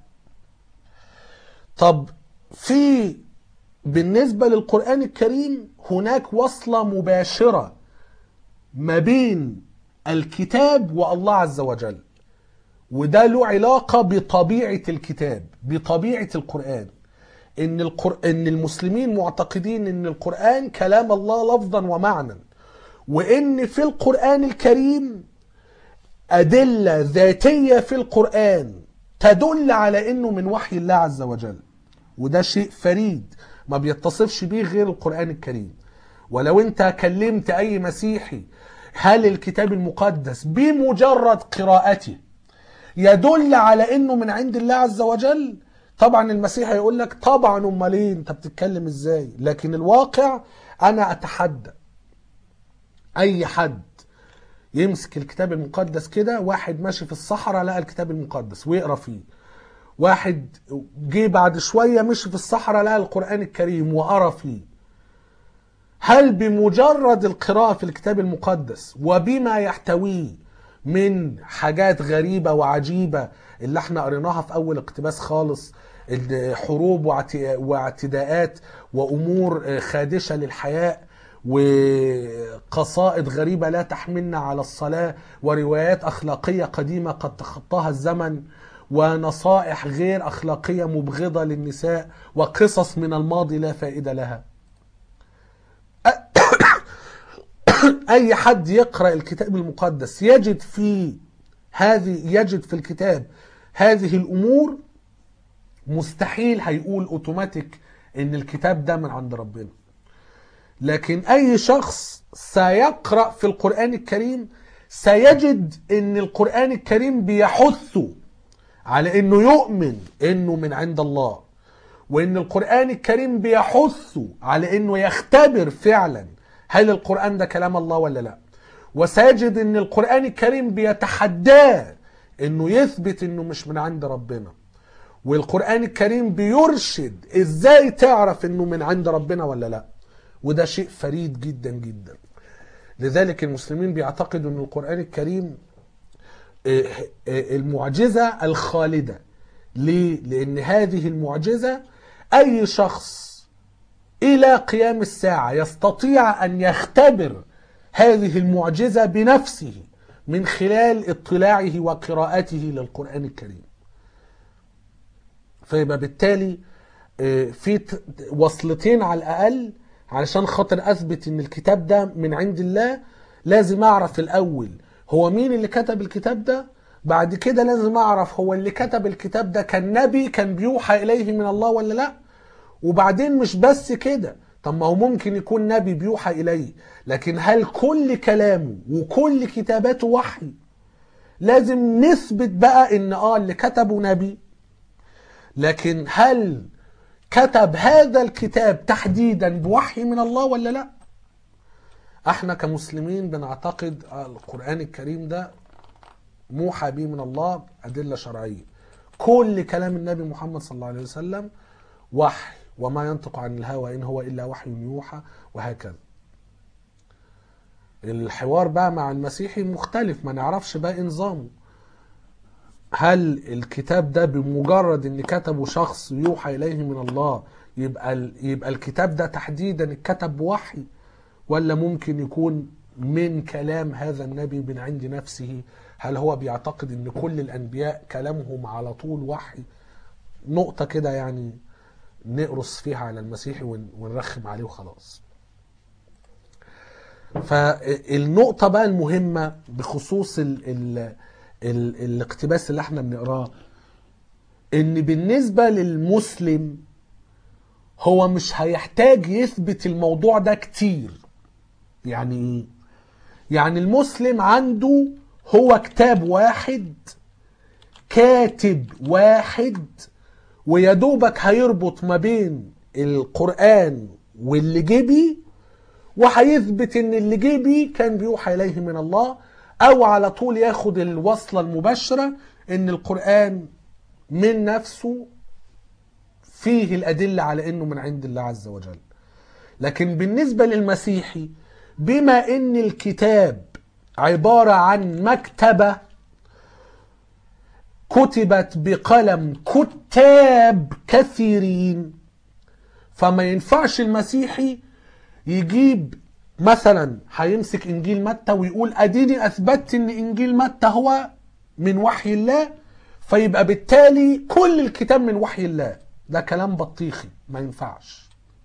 طب في بالنسبة للقرآن الكريم هناك وصلة مباشرة ما بين الكتاب والله عز وجل وده له علاقة بطبيعة الكتاب بطبيعة القرآن إن, القر... إن المسلمين معتقدين إن القرآن كلام الله لفظا ومعنى وإن في القرآن الكريم أدلة ذاتية في القرآن تدل على إنه من وحي الله عز وجل وده شيء فريد ما بيتصفش بيه غير القرآن الكريم ولو انت كلمت اي مسيحي هل الكتاب المقدس بمجرد قراءته يدل على انه من عند الله عز وجل طبعا المسيح هيقول لك طبعا امال ايه انت بتتكلم ازاي لكن الواقع انا اتحدى اي حد يمسك الكتاب المقدس كده واحد ماشي في الصحراء لقى الكتاب المقدس ويقرا فيه واحد جه بعد شويه مشي في الصحراء لقى القران الكريم وقرا فيه هل بمجرد القراءة في الكتاب المقدس وبما يحتويه من حاجات غريبة وعجيبة اللي احنا قريناها في أول اقتباس خالص حروب واعت- واعتداءات وأمور خادشة للحياة وقصائد غريبة لا تحملنا على الصلاة وروايات أخلاقية قديمة قد تخطاها الزمن ونصائح غير أخلاقية مبغضة للنساء وقصص من الماضي لا فائدة لها اي حد يقرا الكتاب المقدس يجد في هذه يجد في الكتاب هذه الامور مستحيل هيقول اوتوماتيك ان الكتاب ده من عند ربنا لكن اي شخص سيقرا في القران الكريم سيجد ان القران الكريم بيحثه على انه يؤمن انه من عند الله وان القران الكريم بيحثه على انه يختبر فعلا هل القران ده كلام الله ولا لا وسيجد ان القران الكريم بيتحداه انه يثبت انه مش من عند ربنا والقران الكريم بيرشد ازاي تعرف انه من عند ربنا ولا لا وده شيء فريد جدا جدا لذلك المسلمين بيعتقدوا ان القران الكريم آه، آه، المعجزه الخالده ليه لان هذه المعجزه اي شخص الى قيام الساعه يستطيع ان يختبر هذه المعجزه بنفسه من خلال اطلاعه وقراءته للقران الكريم فيبقى بالتالي آه، في ت- وصلتين على الاقل علشان خاطر اثبت ان الكتاب ده من عند الله لازم اعرف الاول هو مين اللي كتب الكتاب ده بعد كده لازم اعرف هو اللي كتب الكتاب ده كان نبي كان بيوحى اليه من الله ولا لا وبعدين مش بس كده طب ما هو ممكن يكون نبي بيوحى اليه لكن هل كل كلامه وكل كتاباته وحي لازم نثبت بقى ان اه اللي كتبه نبي لكن هل كتب هذا الكتاب تحديدا بوحي من الله ولا لا احنا كمسلمين بنعتقد القرآن الكريم ده موحى به من الله أدلة شرعية كل كلام النبي محمد صلى الله عليه وسلم وحي وما ينطق عن الهوى إن هو إلا وحي يوحى وهكذا الحوار بقى مع المسيحي مختلف ما نعرفش بقى نظامه هل الكتاب ده بمجرد ان كتبه شخص يوحى اليه من الله يبقى ال- يبقى الكتاب ده تحديدا اتكتب بوحي ولا ممكن يكون من كلام هذا النبي من عند نفسه هل هو بيعتقد ان كل الانبياء كلامهم على طول وحي نقطة كده يعني نقرص فيها على المسيحي ون- ونرخم عليه وخلاص فالنقطة بقى المهمة بخصوص ال ال ال الاقتباس اللي احنا بنقراه ان بالنسبة للمسلم هو مش هيحتاج يثبت الموضوع ده كتير يعني ايه يعني المسلم عنده هو كتاب واحد كاتب واحد ويدوبك هيربط ما بين القرآن واللي جبي وهيثبت ان اللي جيبي كان بيوحى اليه من الله او على طول ياخد الوصلة المباشرة ان القرآن من نفسه فيه الادلة على انه من عند الله عز وجل لكن بالنسبة للمسيحي بما ان الكتاب عبارة عن مكتبة كتبت بقلم كتاب كثيرين فما ينفعش المسيحي يجيب مثلا هيمسك انجيل متى ويقول اديني اثبتت ان انجيل متى هو من وحي الله فيبقى بالتالي كل الكتاب من وحي الله ده كلام بطيخي ما ينفعش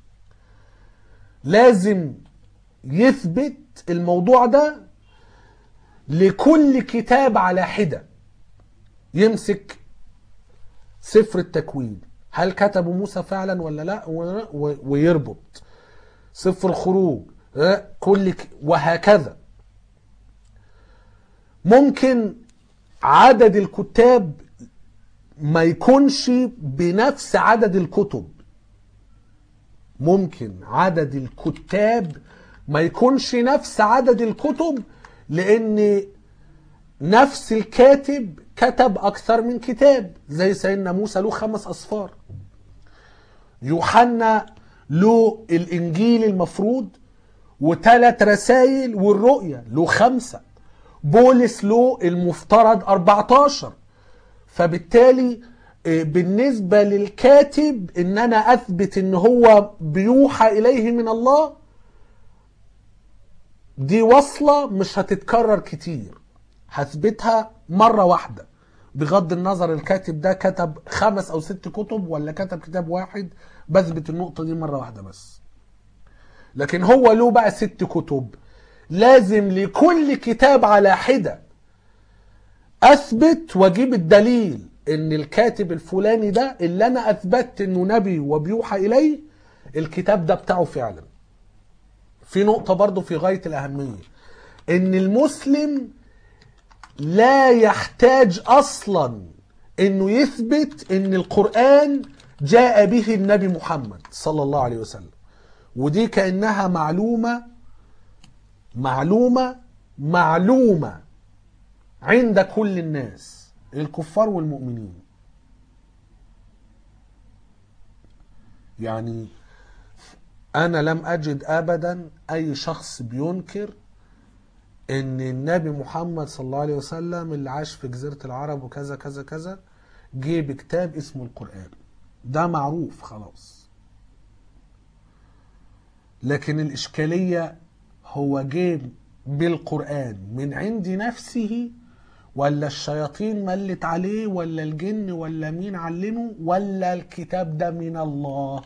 لازم يثبت الموضوع ده لكل كتاب على حدة يمسك سفر التكوين هل كتبه موسى فعلا ولا لا و- و- ويربط سفر الخروج آه، كل ك... وهكذا ممكن عدد الكتاب ما يكونش بنفس عدد الكتب ممكن عدد الكتاب ما يكونش نفس عدد الكتب لان نفس الكاتب كتب اكثر من كتاب زي سيدنا موسى له خمس اصفار يوحنا له الانجيل المفروض وثلاث رسائل والرؤية له خمسة بولس له المفترض 14 فبالتالي آه، بالنسبة للكاتب ان انا اثبت ان هو بيوحى اليه من الله دي وصلة مش هتتكرر كتير هثبتها مرة واحدة بغض النظر الكاتب ده كتب خمس او ست كتب ولا كتب كتاب واحد بثبت النقطة دي مرة واحدة بس لكن هو له بقى ست كتب لازم لكل كتاب على حدة اثبت واجيب الدليل ان الكاتب الفلاني ده اللي انا اثبتت انه نبي وبيوحى اليه الكتاب ده بتاعه فعلا في نقطة برضو في غاية الأهمية إن المسلم لا يحتاج أصلا إنه يثبت إن القرآن جاء به النبي محمد صلى الله عليه وسلم ودي كأنها معلومة معلومة معلومة عند كل الناس الكفار والمؤمنين يعني انا لم اجد ابدا اي شخص بينكر ان النبي محمد صلى الله عليه وسلم اللي عاش في جزيره العرب وكذا كذا كذا جه بكتاب اسمه القران ده معروف خلاص لكن الاشكاليه هو جه بالقران من عند نفسه ولا الشياطين ملت عليه ولا الجن ولا مين علمه ولا الكتاب ده من الله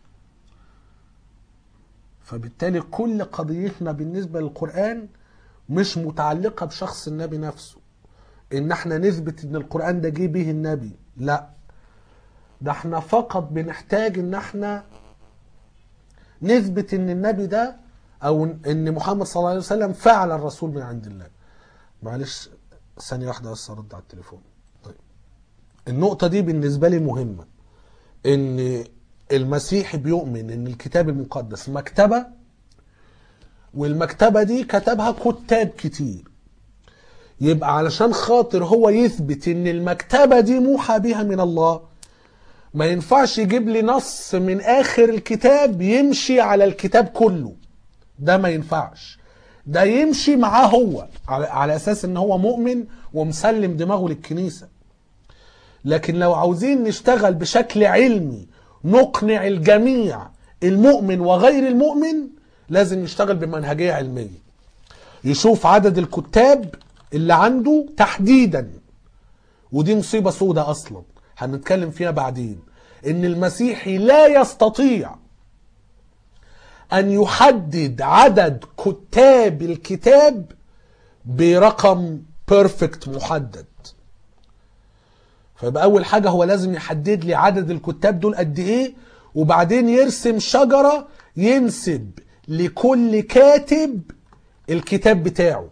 فبالتالي كل قضيتنا بالنسبة للقرآن مش متعلقة بشخص النبي نفسه ان احنا نثبت ان القرآن ده جه به النبي لا ده احنا فقط بنحتاج ان احنا نثبت ان النبي ده او ان محمد صلى الله عليه وسلم فعلا رسول من عند الله معلش ثانية واحدة بس ارد على التليفون طيب النقطة دي بالنسبة لي مهمة ان المسيحي بيؤمن ان الكتاب المقدس مكتبة والمكتبة دي كتبها كتاب كتير يبقى علشان خاطر هو يثبت ان المكتبة دي موحى بها من الله ما ينفعش يجيب لي نص من اخر الكتاب يمشي على الكتاب كله ده ما ينفعش ده يمشي معاه هو على, على اساس ان هو مؤمن ومسلم دماغه للكنيسة لكن لو عاوزين نشتغل بشكل علمي نقنع الجميع المؤمن وغير المؤمن لازم نشتغل بمنهجية علمية يشوف عدد الكتاب اللي عنده تحديدا ودي مصيبة سودة أصلا هنتكلم فيها بعدين إن المسيحي لا يستطيع أن يحدد عدد كتاب الكتاب برقم بيرفكت محدد فيبقى اول حاجه هو لازم يحدد لي عدد الكتاب دول قد ايه وبعدين يرسم شجره ينسب لكل كاتب الكتاب بتاعه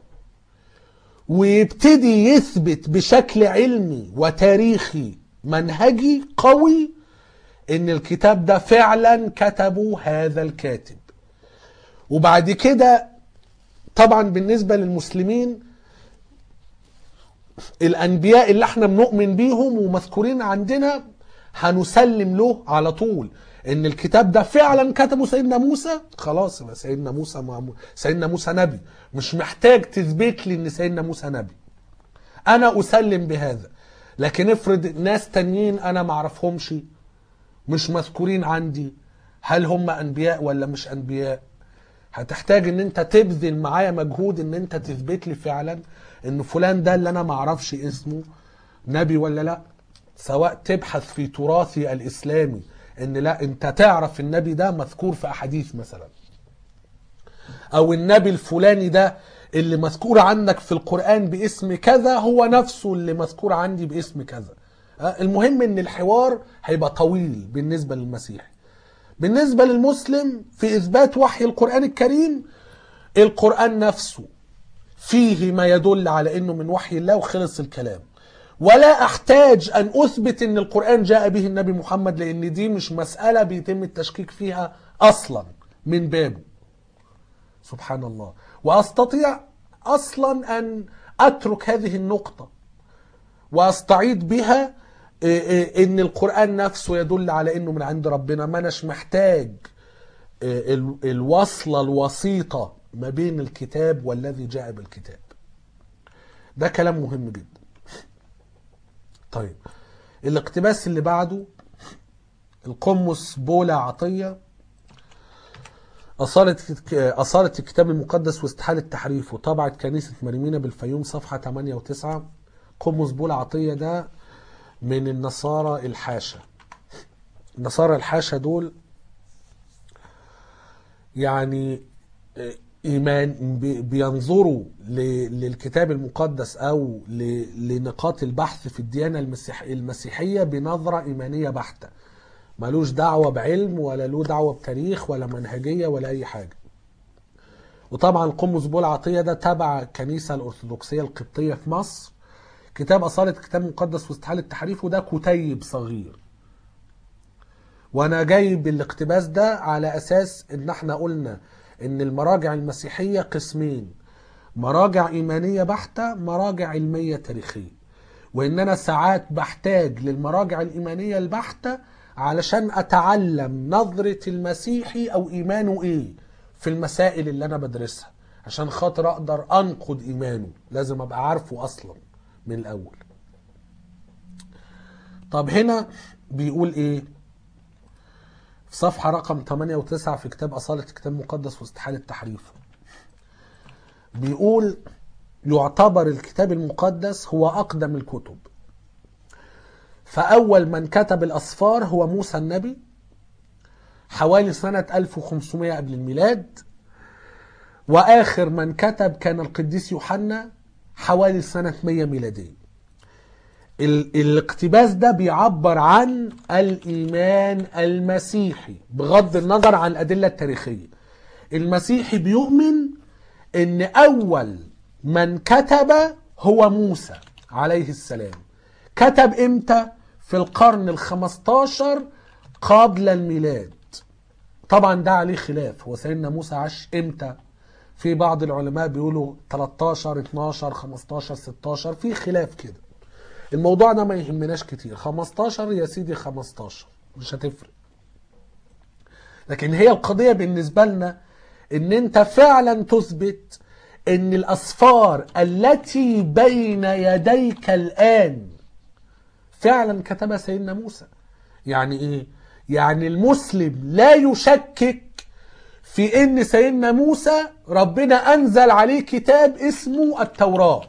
ويبتدي يثبت بشكل علمي وتاريخي منهجي قوي ان الكتاب ده فعلا كتبه هذا الكاتب وبعد كده طبعا بالنسبه للمسلمين الانبياء اللي احنا بنؤمن بيهم ومذكورين عندنا هنسلم له على طول ان الكتاب ده فعلا كتبه سيدنا موسى خلاص يبقى سيدنا موسى معمول. سيدنا موسى نبي مش محتاج تثبت لي ان سيدنا موسى نبي انا اسلم بهذا لكن افرض ناس تانيين انا ما اعرفهمش مش مذكورين عندي هل هم انبياء ولا مش انبياء هتحتاج ان انت تبذل معايا مجهود ان انت تثبت لي فعلا ان فلان ده اللي انا ما اعرفش اسمه نبي ولا لا سواء تبحث في تراثي الاسلامي ان لا انت تعرف النبي ده مذكور في احاديث مثلا او النبي الفلاني ده اللي مذكور عندك في القرآن باسم كذا هو نفسه اللي مذكور عندي باسم كذا المهم ان الحوار هيبقى طويل بالنسبة للمسيح بالنسبة للمسلم في اثبات وحي القرآن الكريم القرآن نفسه فيه ما يدل على انه من وحي الله وخلص الكلام ولا احتاج ان اثبت ان القرآن جاء به النبي محمد لان دي مش مسألة بيتم التشكيك فيها اصلا من بابه سبحان الله واستطيع اصلا ان اترك هذه النقطة واستعيد بها ان القرآن نفسه يدل على انه من عند ربنا ما اناش محتاج آه، ال- الوصلة الوسيطة ما بين الكتاب والذي جاء بالكتاب ده كلام مهم جدا طيب الاقتباس اللي بعده القمص بولا عطية أصالة أصالة الكتاب المقدس واستحالة تحريفه طبعت كنيسة مريمينا بالفيوم صفحة 8 و9 قمص بولا عطية ده من النصارى الحاشا النصارى الحاشا دول يعني ايمان بي- بينظروا ل- للكتاب المقدس او ل- لنقاط البحث في الديانه المسيح المسيحيه بنظره ايمانيه بحته ملوش دعوه بعلم ولا له دعوه بتاريخ ولا منهجيه ولا اي حاجه وطبعا قمص بول عطيه ده تبع الكنيسه الارثوذكسيه القبطيه في مصر كتاب اصاله الكتاب المقدس واستحاله تحريفه ده كتيب صغير وانا جايب الاقتباس ده على اساس ان احنا قلنا ان المراجع المسيحيه قسمين مراجع ايمانيه بحته مراجع علميه تاريخيه وان انا ساعات بحتاج للمراجع الايمانيه البحته علشان اتعلم نظره المسيحي او ايمانه ايه في المسائل اللي انا بدرسها عشان خاطر اقدر انقد ايمانه لازم ابقى عارفه اصلا من الاول طب هنا بيقول ايه في صفحة رقم 8 و9 في كتاب أصالة الكتاب المقدس واستحالة تحريفه بيقول يعتبر الكتاب المقدس هو أقدم الكتب فأول من كتب الأسفار هو موسى النبي حوالي سنة 1500 قبل الميلاد وآخر من كتب كان القديس يوحنا حوالي سنة 100 ميلادية ال- الاقتباس ده بيعبر عن الإيمان المسيحي بغض النظر عن الأدلة التاريخية المسيحي بيؤمن إن أول من كتب هو موسى عليه السلام كتب إمتى؟ في القرن الخمستاشر قبل الميلاد طبعا ده عليه خلاف هو سيدنا موسى عاش امتى في بعض العلماء بيقولوا 13 12 15 16 في خلاف كده الموضوع ده ما يهمناش كتير 15 يا سيدي 15 مش هتفرق لكن هي القضية بالنسبة لنا ان انت فعلا تثبت ان الاسفار التي بين يديك الان فعلا كتبها سيدنا موسى يعني ايه يعني المسلم لا يشكك في ان سيدنا موسى ربنا انزل عليه كتاب اسمه التوراه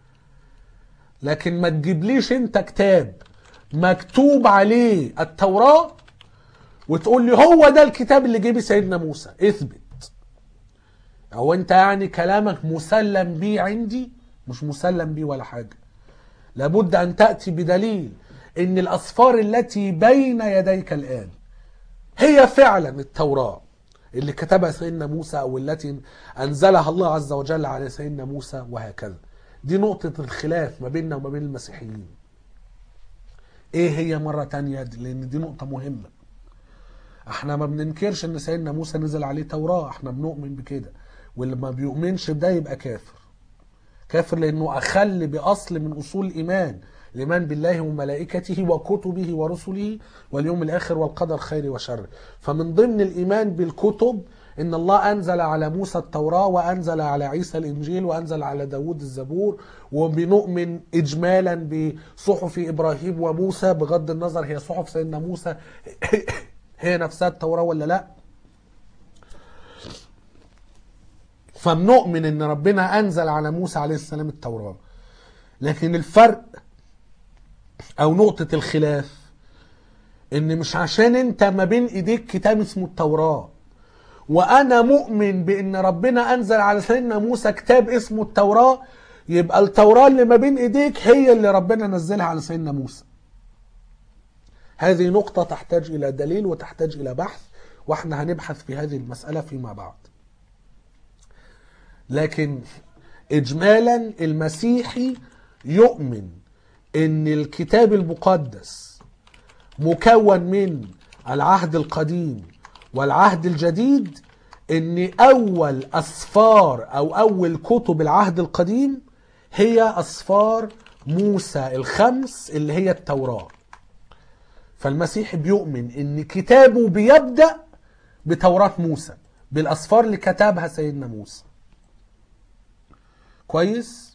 لكن ما تجيبليش انت كتاب مكتوب عليه التوراة وتقول لي هو ده الكتاب اللي جيبه سيدنا موسى اثبت او انت يعني كلامك مسلم بيه عندي مش مسلم بيه ولا حاجة لابد ان تأتي بدليل ان الاسفار التي بين يديك الان هي فعلا التوراة اللي كتبها سيدنا موسى او التي انزلها الله عز وجل على سيدنا موسى وهكذا دي نقطة الخلاف ما بيننا وما بين المسيحيين ايه هي مرة تانية دي- لان دي نقطة مهمة احنا ما بننكرش ان سيدنا موسى نزل عليه توراة احنا بنؤمن بكده واللي ما بيؤمنش بده يبقى كافر كافر لانه اخل باصل من اصول الايمان الايمان بالله وملائكته وكتبه ورسله واليوم الاخر والقدر خير وشر فمن ضمن الايمان بالكتب ان الله انزل على موسى التوراه وانزل على عيسى الانجيل وانزل على داود الزبور وبنؤمن اجمالا بصحف ابراهيم وموسى بغض النظر هي صحف سيدنا موسى هي نفسها التوراه ولا لا فبنؤمن ان ربنا انزل على موسى عليه السلام التوراه لكن الفرق او نقطة الخلاف ان مش عشان انت ما بين ايديك كتاب اسمه التوراة وانا مؤمن بان ربنا انزل على سيدنا موسى كتاب اسمه التوراة يبقى التوراة اللي ما بين ايديك هي اللي ربنا نزلها على سيدنا موسى هذه نقطة تحتاج الى دليل وتحتاج الى بحث واحنا هنبحث في هذه المسألة فيما بعد لكن اجمالا المسيحي يؤمن ان الكتاب المقدس مكون من العهد القديم والعهد الجديد ان اول اسفار او اول كتب العهد القديم هي اسفار موسى الخمس اللي هي التوراة فالمسيح بيؤمن ان كتابه بيبدأ بتوراة موسى بالأسفار اللي كتبها سيدنا موسى كويس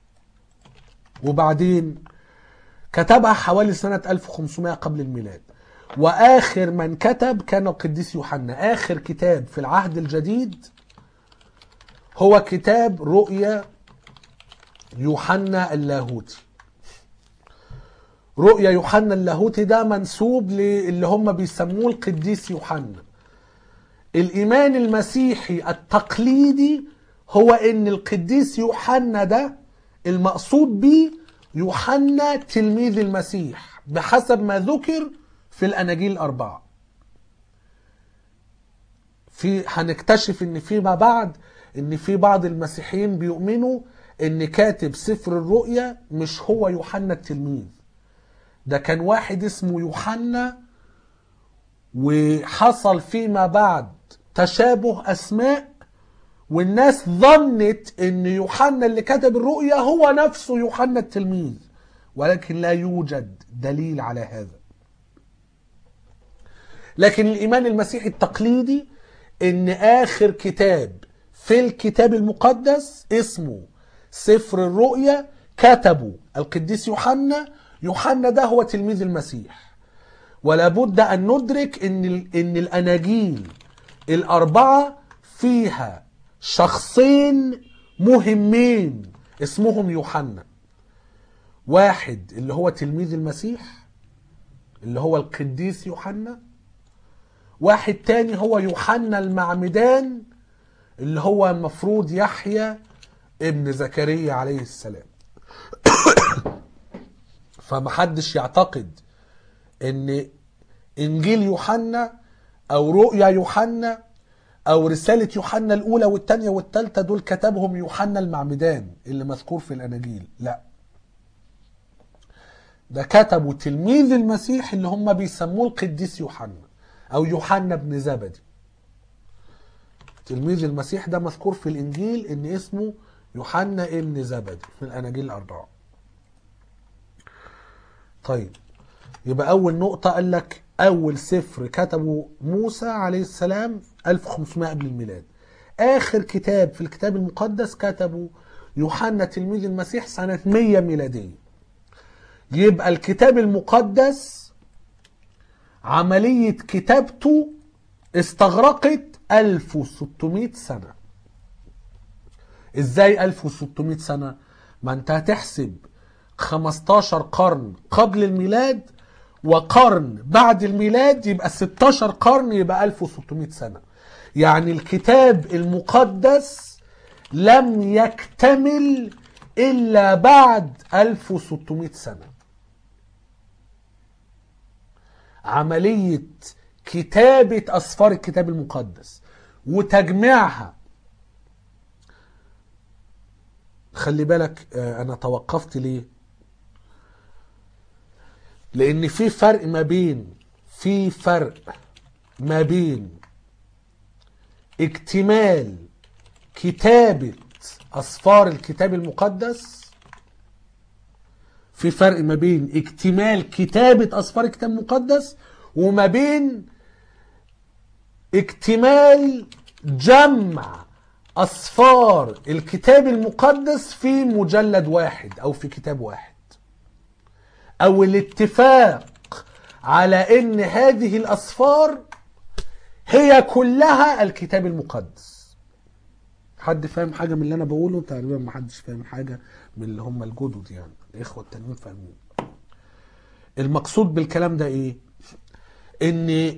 وبعدين كتبها حوالي سنة 1500 قبل الميلاد وآخر من كتب كان القديس يوحنا آخر كتاب في العهد الجديد هو كتاب رؤيا يوحنا اللاهوتي رؤيا يوحنا اللاهوتي ده منسوب للي هم بيسموه القديس يوحنا الإيمان المسيحي التقليدي هو إن القديس يوحنا ده المقصود به يوحنا تلميذ المسيح بحسب ما ذكر في الأناجيل الأربعة في هنكتشف ان فيما بعد ان في بعض المسيحيين بيؤمنوا ان كاتب سفر الرؤيا مش هو يوحنا التلميذ ده كان واحد اسمه يوحنا وحصل فيما بعد تشابه اسماء والناس ظنت ان يوحنا اللي كتب الرؤيا هو نفسه يوحنا التلميذ ولكن لا يوجد دليل على هذا لكن الايمان المسيحي التقليدي ان اخر كتاب في الكتاب المقدس اسمه سفر الرؤيا كتبه القديس يوحنا يوحنا ده هو تلميذ المسيح ولا بد ان ندرك ان ال- ان الاناجيل الاربعه فيها شخصين مهمين اسمهم يوحنا واحد اللي هو تلميذ المسيح اللي هو القديس يوحنا واحد تاني هو يوحنا المعمدان اللي هو المفروض يحيى ابن زكريا عليه السلام فمحدش يعتقد ان انجيل يوحنا او رؤيا يوحنا او رسالة يوحنا الاولى والثانية والثالثة دول كتبهم يوحنا المعمدان اللي مذكور في الاناجيل لا ده كتبوا تلميذ المسيح اللي هم بيسموه القديس يوحنا او يوحنا بن زبدي تلميذ المسيح ده مذكور في الانجيل ان اسمه يوحنا ابن زبدي في الاناجيل الاربعه طيب يبقى اول نقطه قال لك اول سفر كتبه موسى عليه السلام 1500 قبل الميلاد اخر كتاب في الكتاب المقدس كتبه يوحنا تلميذ المسيح سنه 100 ميلاديه يبقى الكتاب المقدس عمليه كتابته استغرقت 1600 سنة ازاي 1600 سنة ما انت هتحسب 15 قرن قبل الميلاد وقرن بعد الميلاد يبقى 16 قرن يبقى 1600 سنة يعني الكتاب المقدس لم يكتمل إلا بعد 1600 سنة عملية كتابة أسفار الكتاب المقدس وتجميعها خلي بالك آه، أنا توقفت ليه لأن في فرق ما بين في فرق ما بين اكتمال كتابة أسفار الكتاب المقدس في فرق ما بين اكتمال كتابة أسفار الكتاب المقدس وما بين اكتمال جمع أسفار الكتاب المقدس في مجلد واحد أو في كتاب واحد أو الاتفاق على أن هذه الأسفار هي كلها الكتاب المقدس حد فاهم حاجة من اللي أنا بقوله تقريبا ما حدش فاهم حاجة من اللي هم الجدد يعني الإخوة التانيين فاهمين المقصود بالكلام ده إيه إن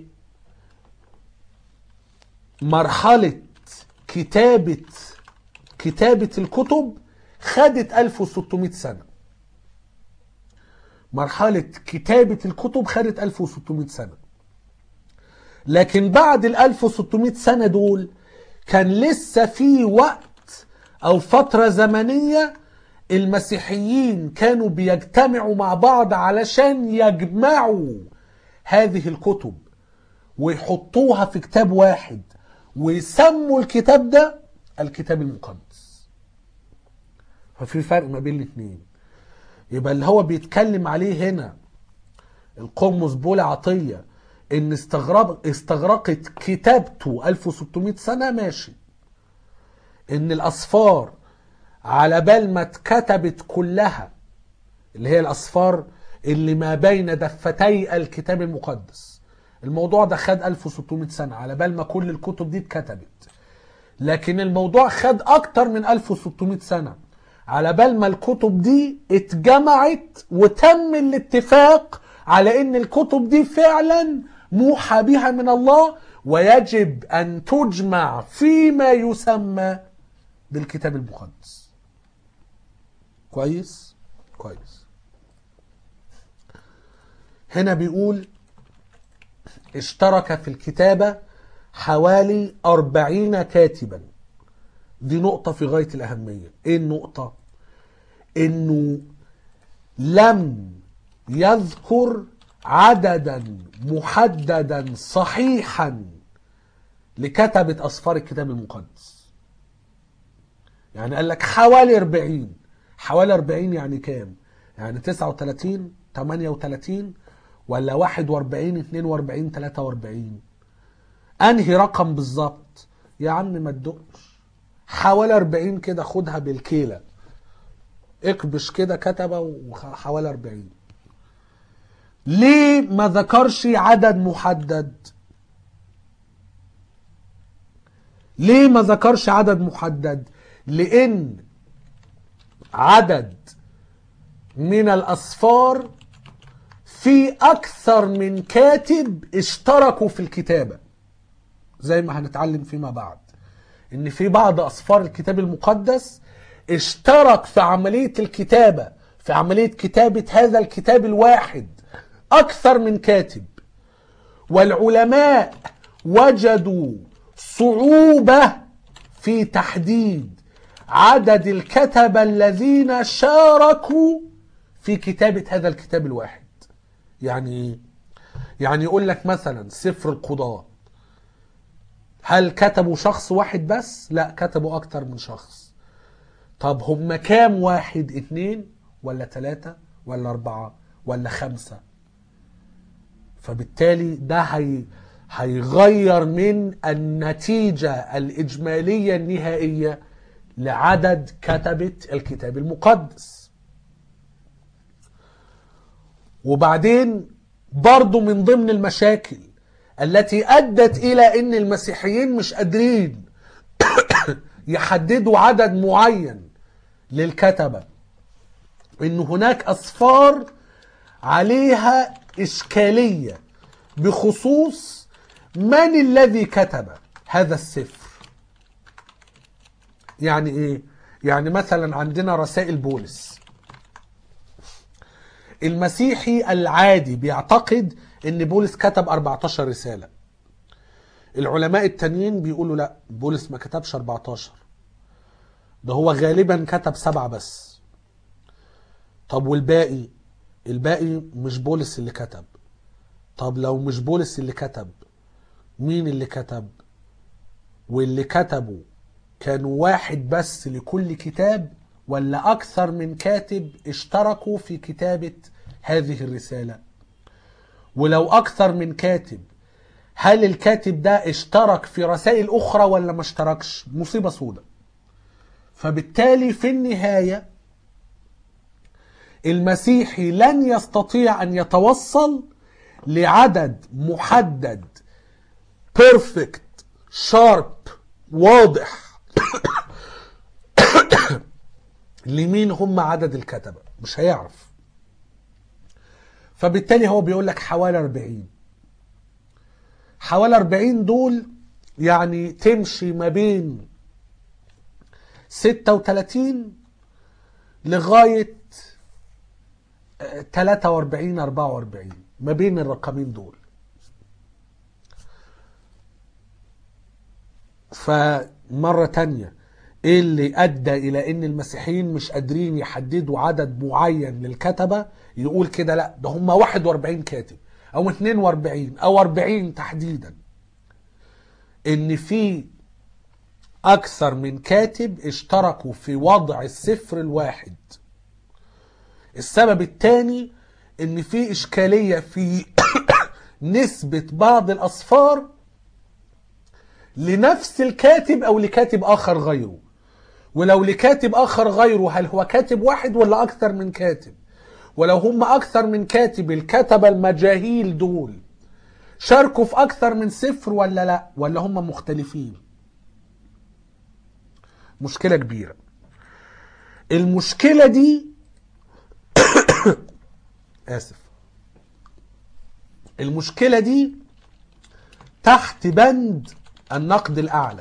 مرحلة كتابة كتابة الكتب خدت 1600 سنة مرحلة كتابة الكتب خدت 1600 سنة لكن بعد ال 1600 سنة دول كان لسه في وقت أو فترة زمنية المسيحيين كانوا بيجتمعوا مع بعض علشان يجمعوا هذه الكتب ويحطوها في كتاب واحد ويسموا الكتاب ده الكتاب المقدس ففي فرق ما بين الاثنين يبقى اللي هو بيتكلم عليه هنا القمص بولا عطية ان استغرق استغرقت كتابته 1600 سنة ماشي ان الاصفار على بال ما اتكتبت كلها اللي هي الاصفار اللي ما بين دفتي الكتاب المقدس الموضوع ده خد 1600 سنة على بال ما كل الكتب دي اتكتبت لكن الموضوع خد اكتر من 1600 سنة على بال ما الكتب دي اتجمعت وتم الاتفاق على ان الكتب دي فعلا موحى بها من الله ويجب ان تجمع فيما يسمى بالكتاب المقدس كويس كويس هنا بيقول اشترك في الكتابة حوالي أربعين كاتبا دي نقطة في غاية الأهمية إيه النقطة؟ إنه لم يذكر عددا محددا صحيحا لكتبة أسفار الكتاب المقدس يعني قال لك حوالي 40 حوالي 40 يعني كام؟ يعني 39 38 ولا 41 42 43 انهي رقم بالظبط يا عم ما تدقش حوالي 40 كده خدها بالكيلة اكبش كده كتبة وحوالي 40 ليه ما ذكرش عدد محدد ليه ما ذكرش عدد محدد لان عدد من الاصفار في اكثر من كاتب اشتركوا في الكتابه زي ما هنتعلم فيما بعد ان في بعض اصفار الكتاب المقدس اشترك في عمليه الكتابه في عمليه كتابه هذا الكتاب الواحد اكثر من كاتب والعلماء وجدوا صعوبه في تحديد عدد الكتبه الذين شاركوا في كتابه هذا الكتاب الواحد يعني ايه يعني يقول لك مثلا سفر القضاء هل كتبوا شخص واحد بس لا كتبوا اكتر من شخص طب هم كام واحد اتنين ولا تلاتة ولا اربعة ولا خمسة فبالتالي ده هي هيغير من النتيجة الإجمالية النهائية لعدد كتبة الكتاب المقدس وبعدين برضو من ضمن المشاكل التي أدت إلى أن المسيحيين مش قادرين يحددوا عدد معين للكتبة أن هناك أصفار عليها إشكالية بخصوص من الذي كتب هذا السفر يعني إيه؟ يعني مثلا عندنا رسائل بولس المسيحي العادي بيعتقد ان بولس كتب 14 رسالة العلماء التانيين بيقولوا لا بولس ما كتبش 14 ده هو غالبا كتب سبعة بس طب والباقي الباقي مش بولس اللي كتب طب لو مش بولس اللي كتب مين اللي كتب واللي كتبوا كانوا واحد بس لكل كتاب ولا أكثر من كاتب اشتركوا في كتابة هذه الرسالة ولو أكثر من كاتب هل الكاتب ده اشترك في رسائل أخرى ولا ما اشتركش مصيبة سودة فبالتالي في النهاية المسيحي لن يستطيع أن يتوصل لعدد محدد بيرفكت شارب واضح لمين هم عدد الكتبة مش هيعرف فبالتالي هو بيقول لك حوالي 40 حوالي 40 دول يعني تمشي ما بين 36 لغاية 43 44 ما بين الرقمين دول فمرة تانية ايه اللي ادى الى ان المسيحيين مش قادرين يحددوا عدد معين للكتبة يقول كده لا ده هم 41 كاتب او 42 او 40 تحديدا ان في اكثر من كاتب اشتركوا في وضع السفر الواحد السبب الثاني ان في اشكالية في نسبة بعض الأصفار لنفس الكاتب أو لكاتب آخر غيره ولو لكاتب آخر غيره هل هو كاتب واحد ولا أكثر من كاتب ولو هم أكثر من كاتب الكتبة المجاهيل دول شاركوا في أكثر من سفر ولا لا ولا هم مختلفين مشكلة كبيرة المشكلة دي آسف المشكلة دي تحت بند النقد الأعلى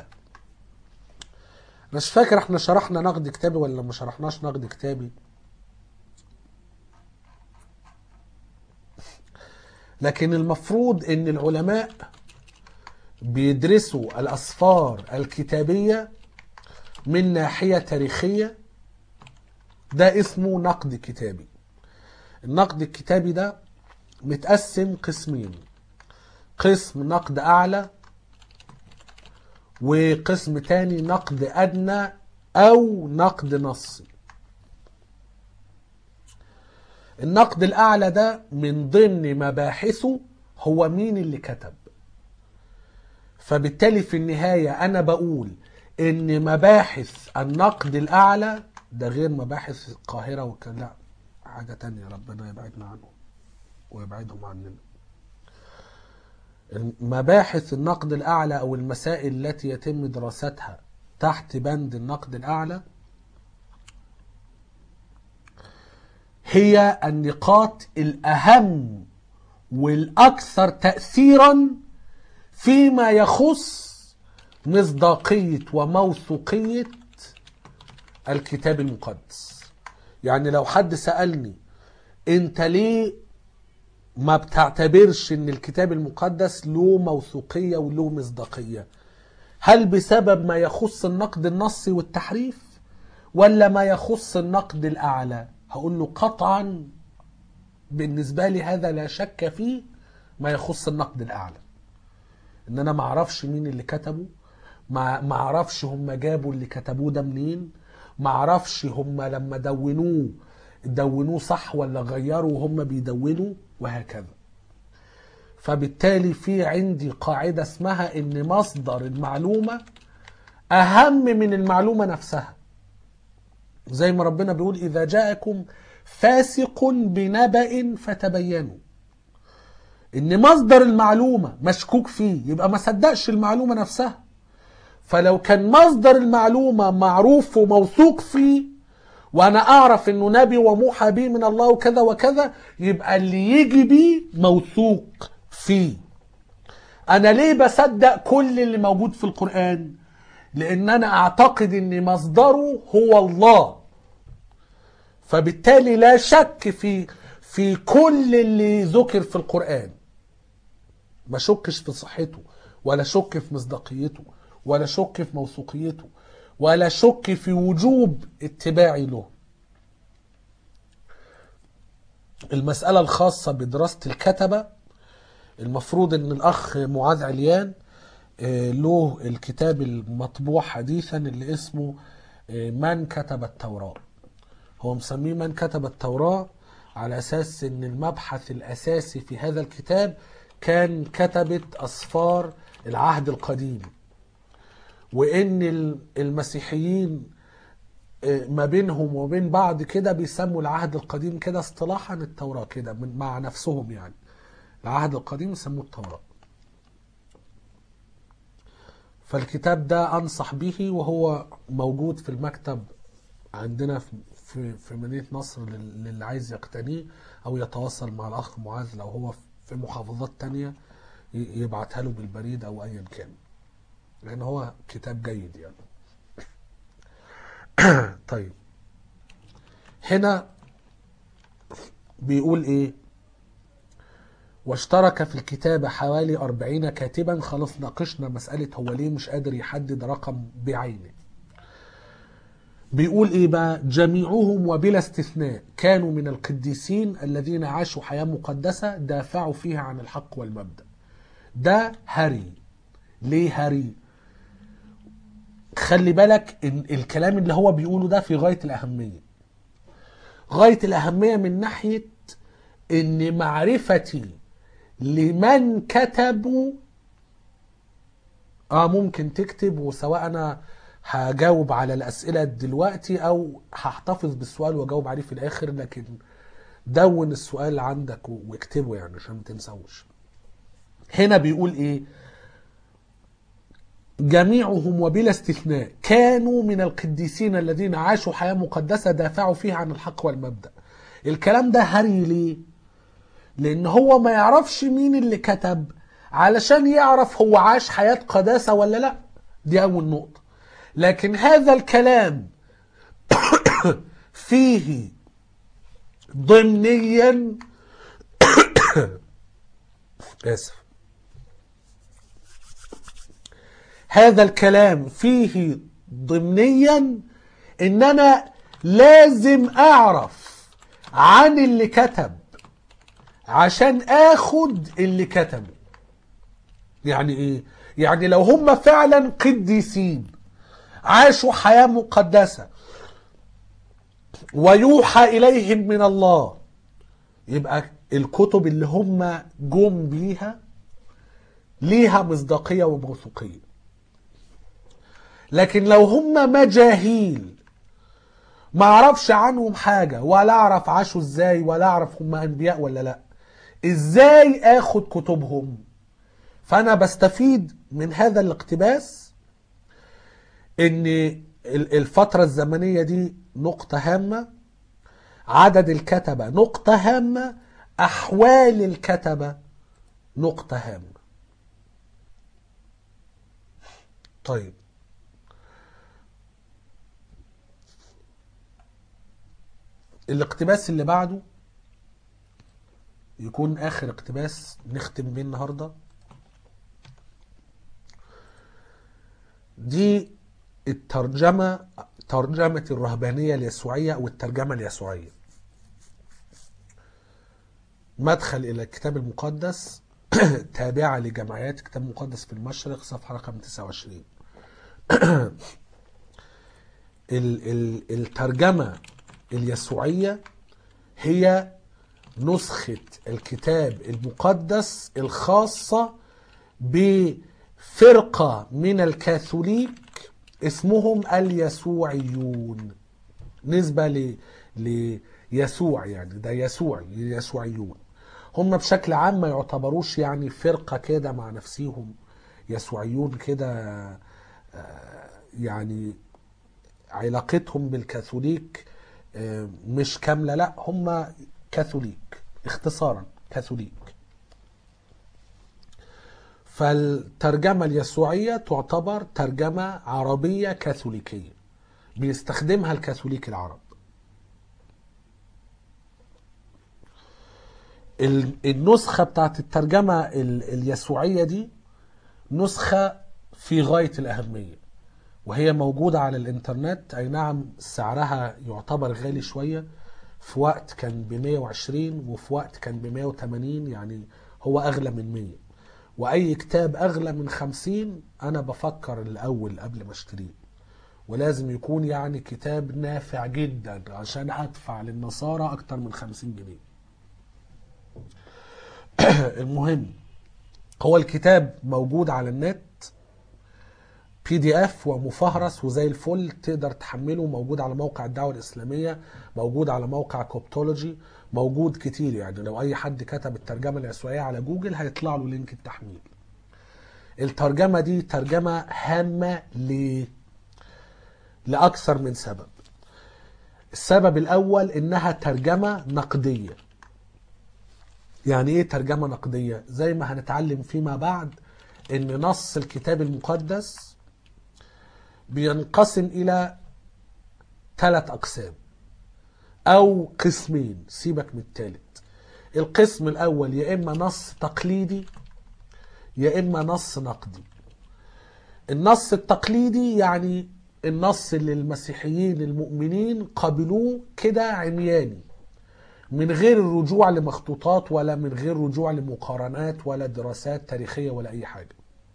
مش فاكر احنا شرحنا نقد كتابي ولا ما شرحناش نقد كتابي لكن المفروض ان العلماء بيدرسوا الأسفار الكتابية من ناحية تاريخية ده اسمه نقد كتابي النقد الكتابي ده متقسم قسمين قسم نقد أعلى وقسم تاني نقد أدنى أو نقد نصي النقد الأعلى ده من ضمن مباحثه هو مين اللي كتب فبالتالي في النهاية أنا بقول إن مباحث النقد الأعلى ده غير مباحث القاهرة وكان لا حاجة تانية ربنا يبعدنا عنهم ويبعدهم عننا مباحث النقد الأعلى أو المسائل التي يتم دراستها تحت بند النقد الأعلى هي النقاط الأهم والأكثر تأثيرا فيما يخص مصداقية وموثوقية الكتاب المقدس يعني لو حد سألني انت ليه ما بتعتبرش ان الكتاب المقدس له موثوقية وله مصداقية هل بسبب ما يخص النقد النصي والتحريف ولا ما يخص النقد الأعلى هقول له قطعا بالنسبة لي هذا لا شك فيه ما يخص النقد الأعلى ان انا ما اعرفش مين اللي كتبه ما ما اعرفش هم جابوا اللي كتبوه ده منين ما اعرفش هم لما دونوه دونوه صح ولا غيروا وهم بيدونوا وهكذا فبالتالي في عندي قاعدة اسمها ان مصدر المعلومة اهم من المعلومة نفسها زي ما ربنا بيقول اذا جاءكم فاسق بنبأ فتبينوا ان مصدر المعلومة مشكوك فيه يبقى ما صدقش المعلومة نفسها فلو كان مصدر المعلومة معروف وموثوق فيه وانا اعرف انه نبي وموحى به من الله وكذا وكذا يبقى اللي يجي بيه موثوق فيه انا ليه بصدق كل اللي موجود في القرآن لان انا اعتقد ان مصدره هو الله فبالتالي لا شك في في كل اللي ذكر في القرآن ما شكش في صحته ولا شك في مصداقيته ولا شك في موثوقيته ولا شك في وجوب اتباعي له المسألة الخاصة بدراسة الكتبة المفروض ان الاخ معاذ عليان له الكتاب المطبوع حديثا اللي اسمه من كتب التوراة هو مسميه من كتب التوراة على اساس ان المبحث الاساسي في هذا الكتاب كان كتبة اسفار العهد القديم وان المسيحيين ما بينهم وبين بعض كده بيسموا العهد القديم كده اصطلاحا التوراة كده مع نفسهم يعني العهد القديم يسموه التوراة فالكتاب ده انصح به وهو موجود في المكتب عندنا في في مدينه نصر للي عايز يقتنيه او يتواصل مع الاخ معاذ لو هو في محافظات تانية يبعتها له بالبريد او ايا كان لان هو كتاب جيد يعني طيب هنا بيقول ايه واشترك في الكتابة حوالي أربعين كاتبا خلاص ناقشنا مسألة هو ليه مش قادر يحدد رقم بعينه بيقول ايه بقى جميعهم وبلا استثناء كانوا من القديسين الذين عاشوا حياة مقدسة دافعوا فيها عن الحق والمبدأ ده هري ليه هري خلي بالك إن الكلام اللي هو بيقوله ده في غاية الأهمية غاية الأهمية من ناحية إن معرفتي لمن كتبوا اه ممكن تكتب وسواء انا هجاوب على الاسئله دلوقتي او هحتفظ بالسؤال واجاوب عليه في الاخر لكن دون السؤال عندك و- واكتبه يعني عشان ما تنساوش هنا بيقول ايه جميعهم وبلا استثناء كانوا من القديسين الذين عاشوا حياة مقدسة دافعوا فيها عن الحق والمبدأ الكلام ده هري ليه لان هو ما يعرفش مين اللي كتب علشان يعرف هو عاش حياة قداسة ولا لا دي اول نقطة لكن هذا الكلام فيه ضمنيا اسف هذا الكلام فيه ضمنيا ان انا لازم اعرف عن اللي كتب عشان اخد اللي كتبه يعني ايه يعني لو هم فعلا قديسين عاشوا حياة مقدسة ويوحى إليهم من الله يبقى الكتب اللي هم جم بيها ليها مصداقية وموثوقية لكن لو هم مجاهيل ما اعرفش عنهم حاجة ولا اعرف عاشوا ازاي ولا اعرف هم انبياء ولا لا ازاي اخد كتبهم فانا بستفيد من هذا الاقتباس ان ال- الفترة الزمنية دي نقطة هامة عدد الكتبة نقطة هامة احوال الكتبة نقطة هامة طيب الاقتباس اللي بعده يكون اخر اقتباس نختم بيه النهارده دي الترجمة ترجمة الرهبانية اليسوعية أو الترجمة اليسوعية مدخل إلى الكتاب المقدس تابعة لجمعيات الكتاب المقدس في المشرق صفحة رقم 29 ال- ال- الترجمة اليسوعية هي نسخة الكتاب المقدس الخاصة بفرقة من الكاثوليك اسمهم اليسوعيون نسبة ل... ليسوع يعني ده يسوعي اليسوعيون هم بشكل عام ما يعتبروش يعني فرقة كده مع نفسيهم يسوعيون كده آه، يعني علاقتهم بالكاثوليك آه، مش كاملة لا هم كاثوليك اختصارا كاثوليك فالترجمة اليسوعية تعتبر ترجمة عربية كاثوليكية بيستخدمها الكاثوليك العرب ال- النسخة بتاعت الترجمة ال- اليسوعية دي نسخة في غاية الأهمية وهي موجودة على الإنترنت أي نعم سعرها يعتبر غالي شوية في وقت كان ب 120 وفي وقت كان ب 180 يعني هو أغلى من 100 وأي كتاب أغلى من 50 أنا بفكر الأول قبل ما اشتريه ولازم يكون يعني كتاب نافع جدا عشان هدفع للنصارى أكتر من 50 جنيه المهم هو الكتاب موجود على النت بي دي اف ومفهرس وزي الفل تقدر تحمله موجود على موقع الدعوه الاسلاميه موجود على موقع كوبتولوجي موجود كتير يعني لو اي حد كتب الترجمه اليسوعيه على جوجل هيطلع له لينك التحميل الترجمه دي ترجمه هامه ل لاكثر من سبب السبب الاول انها ترجمه نقديه يعني ايه ترجمه نقديه زي ما هنتعلم فيما بعد ان نص الكتاب المقدس بينقسم الى ثلاث اقسام او قسمين سيبك من الثالث القسم الاول يا اما نص تقليدي يا اما نص نقدي النص التقليدي يعني النص اللي المسيحيين المؤمنين قبلوه كده عمياني من غير الرجوع لمخطوطات ولا من غير رجوع لمقارنات ولا دراسات تاريخية ولا أي حاجة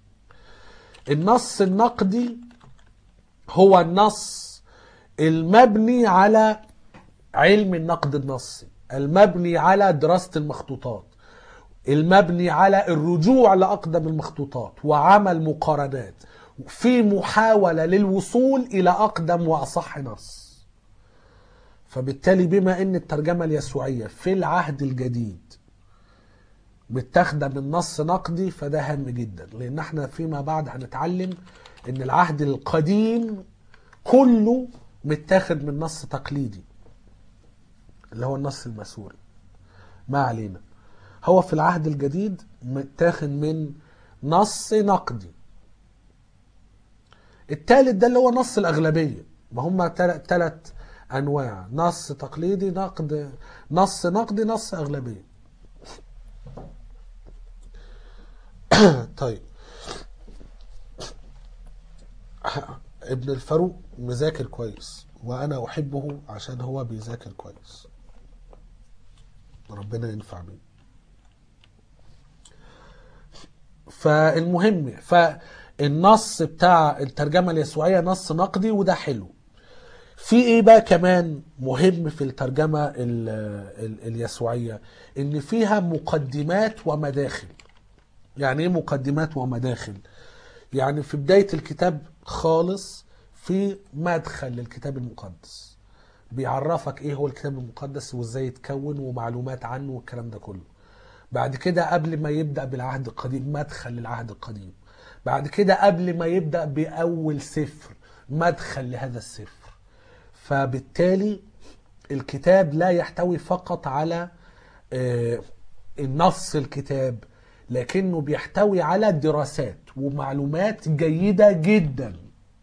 النص النقدي هو النص المبني على علم النقد النصي المبني على دراسة المخطوطات المبني على الرجوع لأقدم المخطوطات وعمل مقارنات في محاولة للوصول إلى أقدم وأصح نص فبالتالي بما ان الترجمة اليسوعية في العهد الجديد متاخده من نص نقدي فده هام جدا لان احنا فيما بعد هنتعلم ان العهد القديم كله متاخد من نص تقليدي اللي هو النص المسوري ما علينا هو في العهد الجديد متاخد من نص نقدي التالت ده اللي هو نص الأغلبية ما هم ثلاث أنواع نص تقليدي نقد نص نقدي نص أغلبية طيب ابن الفاروق مذاكر كويس وأنا أحبه عشان هو بيذاكر كويس ربنا ينفع بيه فالمهم فالنص بتاع الترجمة اليسوعية نص نقدي وده حلو في ايه بقى كمان مهم في الترجمة ال ال اليسوعية ان فيها مقدمات ومداخل يعني ايه مقدمات ومداخل يعني في بداية الكتاب خالص في مدخل للكتاب المقدس بيعرفك ايه هو الكتاب المقدس وازاي يتكون ومعلومات عنه والكلام ده كله بعد كده قبل ما يبدأ بالعهد القديم مدخل للعهد القديم بعد كده قبل ما يبدأ بأول سفر مدخل لهذا السفر فبالتالي الكتاب لا يحتوي فقط على النص الكتاب لكنه بيحتوي على دراسات ومعلومات جيدة جدا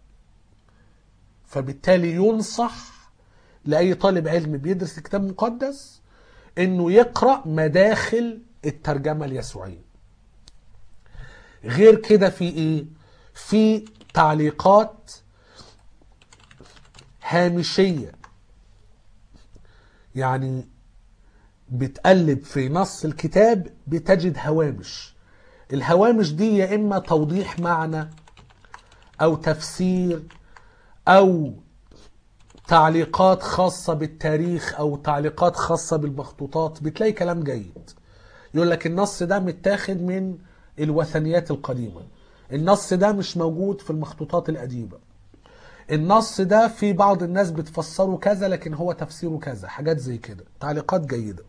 فبالتالي ينصح لأي طالب علم بيدرس الكتاب المقدس انه يقرأ مداخل الترجمة اليسوعية غير كده في ايه في تعليقات هامشية يعني بتقلب في نص الكتاب بتجد هوامش الهوامش دي يا اما توضيح معنى او تفسير او تعليقات خاصة بالتاريخ او تعليقات خاصة بالمخطوطات بتلاقي كلام جيد يقول لك النص ده متاخد من الوثنيات القديمة النص ده مش موجود في المخطوطات القديمة النص ده في بعض الناس بتفسره كذا لكن هو تفسيره كذا حاجات زي كده تعليقات جيدة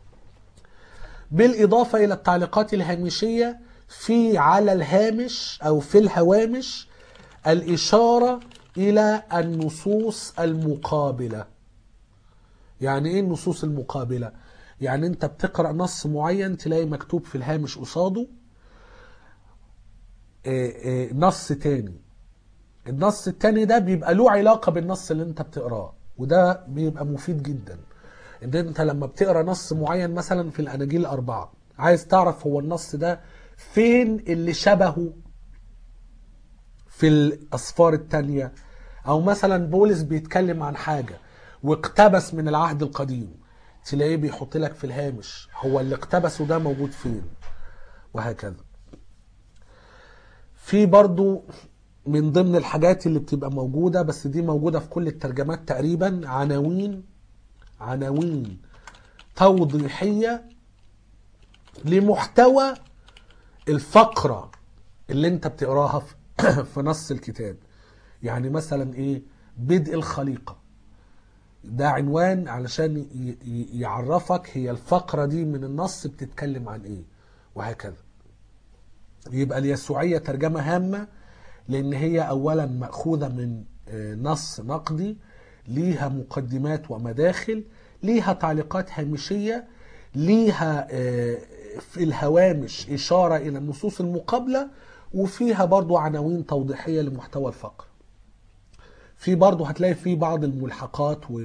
بالإضافة إلى التعليقات الهامشية في على الهامش أو في الهوامش الإشارة إلى النصوص المقابلة يعني إيه النصوص المقابلة؟ يعني أنت بتقرأ نص معين تلاقي مكتوب في الهامش قصاده نص تاني النص التاني ده بيبقى له علاقة بالنص اللي انت بتقراه وده بيبقى مفيد جدا ان انت لما بتقرا نص معين مثلا في الاناجيل الاربعه عايز تعرف هو النص ده فين اللي شبهه في الاسفار التانية او مثلا بولس بيتكلم عن حاجة واقتبس من العهد القديم تلاقيه بيحط لك في الهامش هو اللي اقتبسه ده موجود فين وهكذا في برضو من ضمن الحاجات اللي بتبقى موجودة بس دي موجودة في كل الترجمات تقريبا عناوين عناوين توضيحية لمحتوى الفقرة اللي انت بتقراها في نص الكتاب يعني مثلا ايه بدء الخليقة ده عنوان علشان يعرفك هي الفقرة دي من النص بتتكلم عن ايه وهكذا يبقى اليسوعية ترجمة هامة لان هي اولا مأخوذة من نص نقدي ليها مقدمات ومداخل ليها تعليقات هامشية ليها في الهوامش إشارة إلى النصوص المقابلة وفيها برضو عناوين توضيحية لمحتوى الفقر في برضو هتلاقي في بعض الملحقات و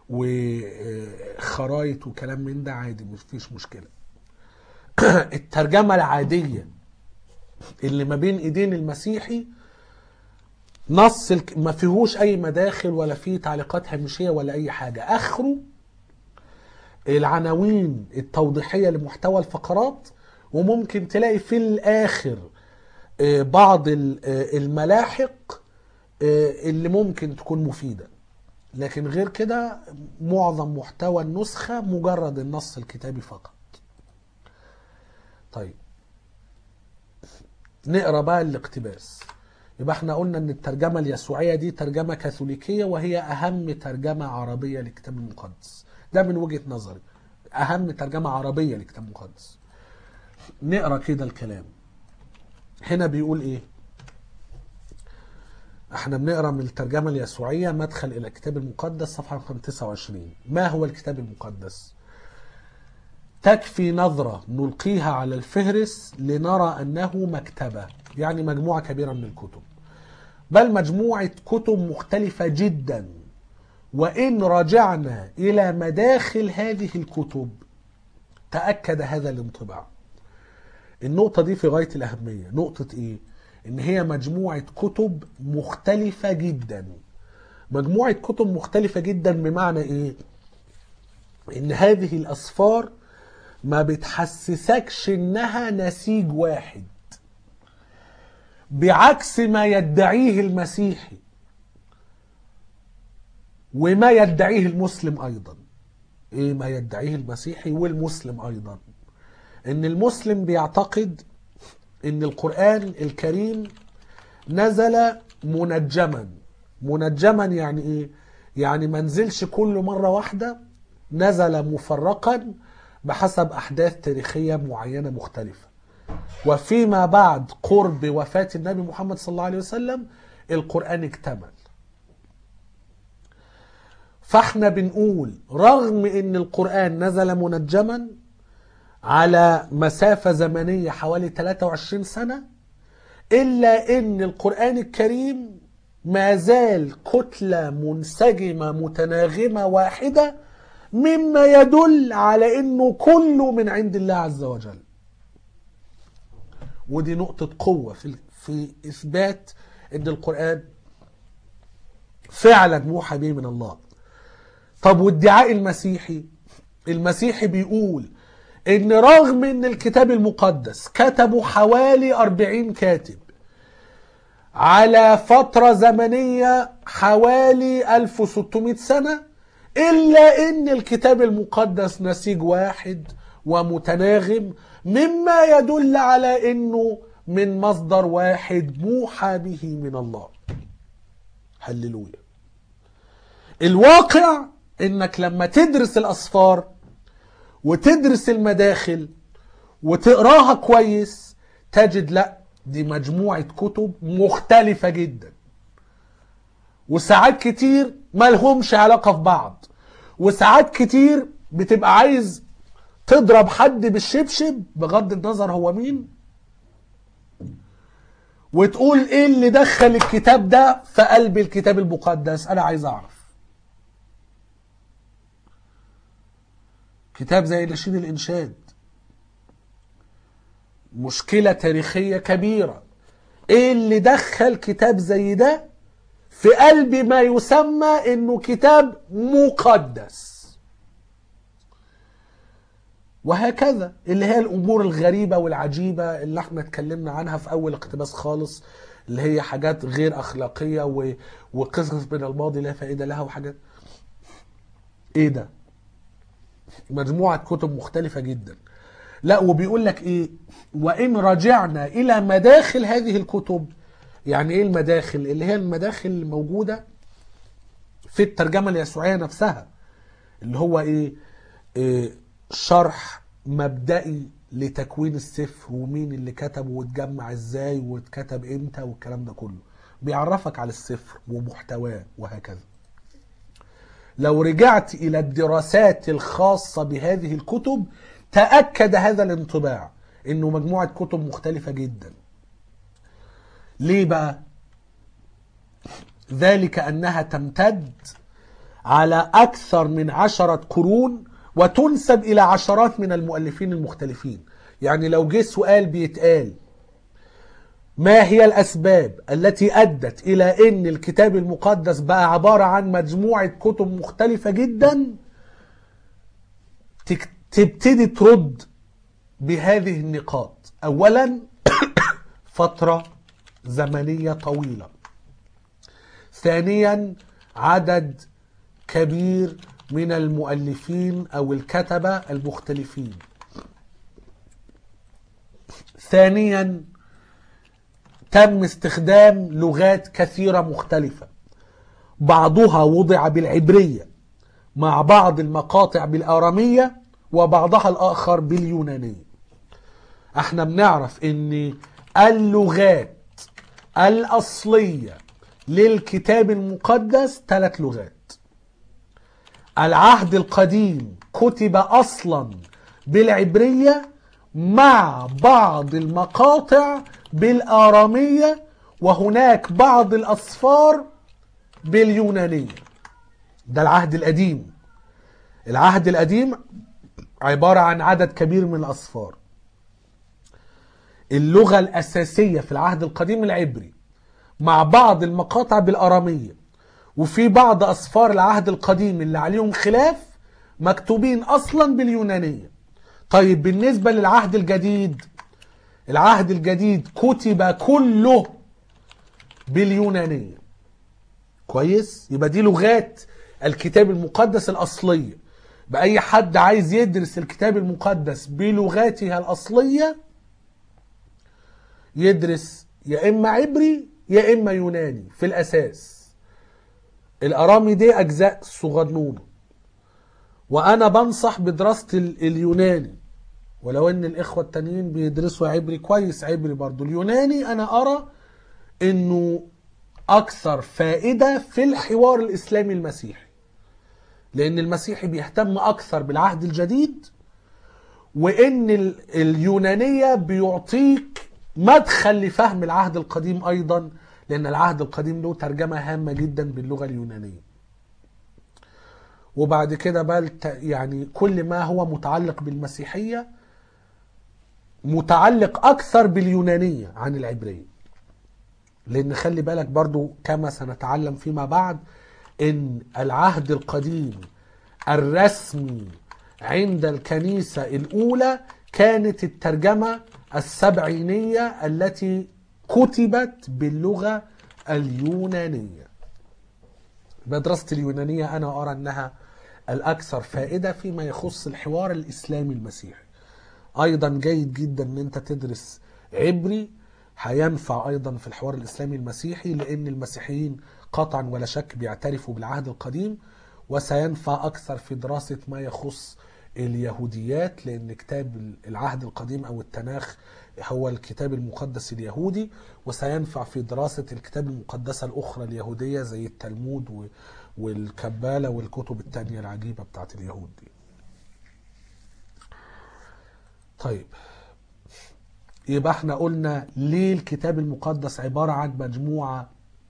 وخرايط وكلام من ده عادي مفيش مشكلة الترجمة العادية اللي ما بين ايدين المسيحي نص الك... ما فيهوش اي مداخل ولا فيه تعليقات هامشيه ولا اي حاجه اخره العناوين التوضيحيه لمحتوى الفقرات وممكن تلاقي في الاخر بعض الملاحق اللي ممكن تكون مفيده لكن غير كده معظم محتوى النسخه مجرد النص الكتابي فقط طيب نقرا بقى الاقتباس يبقى احنا قلنا ان الترجمه اليسوعيه دي ترجمه كاثوليكيه وهي اهم ترجمه عربيه للكتاب المقدس ده من وجهه نظري اهم ترجمه عربيه للكتاب المقدس نقرا كده الكلام هنا بيقول ايه احنا بنقرا من الترجمه اليسوعيه مدخل الى الكتاب المقدس صفحه رقم 29 ما هو الكتاب المقدس تكفي نظرة نلقيها على الفهرس لنرى أنه مكتبة يعني مجموعة كبيرة من الكتب بل مجموعة كتب مختلفة جدا وإن رجعنا إلى مداخل هذه الكتب تأكد هذا الانطباع النقطة دي في غاية الأهمية نقطة إيه؟ إن هي مجموعة كتب مختلفة جدا مجموعة كتب مختلفة جدا بمعنى إيه؟ إن هذه الأسفار ما بتحسسكش إنها نسيج واحد بعكس ما يدعيه المسيحي وما يدعيه المسلم أيضا إيه ما يدعيه المسيحي والمسلم أيضا إن المسلم بيعتقد إن القرآن الكريم نزل منجما منجما يعني إيه؟ يعني ما نزلش كل مرة واحدة نزل مفرقا بحسب أحداث تاريخية معينة مختلفة وفيما بعد قرب وفاة النبي محمد صلى الله عليه وسلم القرآن اكتمل فاحنا بنقول رغم ان القرآن نزل منجما على مسافة زمنية حوالي 23 سنة إلا أن القرآن الكريم ما زال كتلة منسجمة متناغمة واحدة مما يدل على أنه كله من عند الله عز وجل ودي نقطة قوة في, في إثبات أن القرآن فعلا موحى به من الله طب وادعاء المسيحي المسيحي بيقول ان رغم ان الكتاب المقدس كتبوا حوالي 40 كاتب على فترة زمنية حوالي 1600 سنة إلا إن الكتاب المقدس نسيج واحد ومتناغم مما يدل على إنه من مصدر واحد موحى به من الله هللويا الواقع إنك لما تدرس الأسفار وتدرس المداخل وتقراها كويس تجد لا دي مجموعة كتب مختلفة جدا وساعات كتير ملهمش علاقة في بعض وساعات كتير بتبقى عايز تضرب حد بالشبشب بغض النظر هو مين وتقول ايه اللي دخل الكتاب ده في قلب الكتاب المقدس انا عايز اعرف كتاب زي نشيد الإنشاد مشكلة تاريخية كبيرة ايه اللي دخل كتاب زي ده في قلب ما يسمى انه كتاب مقدس وهكذا اللي هي الامور الغريبة والعجيبة اللي احنا اتكلمنا عنها في اول اقتباس خالص اللي هي حاجات غير اخلاقية و... وقصص من الماضي لا فائدة لها وحاجات ايه ده مجموعة كتب مختلفة جدا لا وبيقول لك ايه وان رجعنا الى مداخل هذه الكتب يعني ايه المداخل اللي هي المداخل الموجودة في الترجمة اليسوعية نفسها اللي هو ايه, إيه شرح مبدئي لتكوين السفر ومين اللي كتبه واتجمع ازاي واتكتب امتى والكلام ده كله بيعرفك على السفر ومحتواه وهكذا لو رجعت الى الدراسات الخاصة بهذه الكتب تأكد هذا الانطباع انه مجموعة كتب مختلفة جدا ليه بقى ذلك انها تمتد على اكثر من عشرة قرون وتنسب الى عشرات من المؤلفين المختلفين يعني لو جه سؤال بيتقال ما هي الاسباب التي ادت الى ان الكتاب المقدس بقى عباره عن مجموعه كتب مختلفه جدا تبتدي ترد بهذه النقاط اولا فتره زمنيه طويله ثانيا عدد كبير من المؤلفين او الكتبه المختلفين ثانيا تم استخدام لغات كثيرة مختلفة بعضها وضع بالعبرية مع بعض المقاطع بالآرامية وبعضها الآخر باليونانية احنا بنعرف ان اللغات الأصلية للكتاب المقدس ثلاث لغات العهد القديم كتب أصلا بالعبرية مع بعض المقاطع بالآرامية وهناك بعض الأصفار باليونانية ده العهد القديم العهد القديم عبارة عن عدد كبير من الأصفار اللغة الأساسية في العهد القديم العبري مع بعض المقاطع بالأرامية وفي بعض أصفار العهد القديم اللي عليهم خلاف مكتوبين أصلا باليونانية طيب بالنسبة للعهد الجديد العهد الجديد كتب كله باليونانية كويس يبقى دي لغات الكتاب المقدس الأصلية بأي حد عايز يدرس الكتاب المقدس بلغاتها الأصلية يدرس يا إما عبري يا إما يوناني في الأساس الأرامي دي أجزاء صغنونة وأنا بنصح بدراسة ال- اليوناني ولو إن الإخوة التانيين بيدرسوا عبري كويس عبري برضو اليوناني أنا أرى إنه أكثر فائدة في الحوار الإسلامي المسيحي لأن المسيحي بيهتم أكثر بالعهد الجديد وإن ال- اليونانية بيعطيك مدخل لفهم العهد القديم أيضا لأن العهد القديم له ترجمة هامة جدا باللغة اليونانية وبعد كده بقى الت- يعني كل ما هو متعلق بالمسيحية متعلق أكثر باليونانية عن العبرية لأن خلي بالك برضو كما سنتعلم فيما بعد إن العهد القديم الرسمي عند الكنيسة الأولى كانت الترجمة السبعينية التي كتبت باللغة اليونانية مدرسة اليونانية أنا أرى أنها الأكثر فائدة فيما يخص الحوار الإسلامي المسيحي أيضا جيد جدا أن أنت تدرس عبري هينفع أيضا في الحوار الإسلامي المسيحي لأن المسيحيين قطعا ولا شك بيعترفوا بالعهد القديم وسينفع أكثر في دراسة ما يخص اليهوديات لأن كتاب العهد القديم أو التناخ هو الكتاب المقدس اليهودي وسينفع في دراسة الكتاب المقدسة الأخرى اليهودية زي التلمود و- والكبالة والكتب التانية العجيبة بتاعت اليهود دي طيب يبقى احنا قلنا ليه الكتاب المقدس عبارة عن مجموعة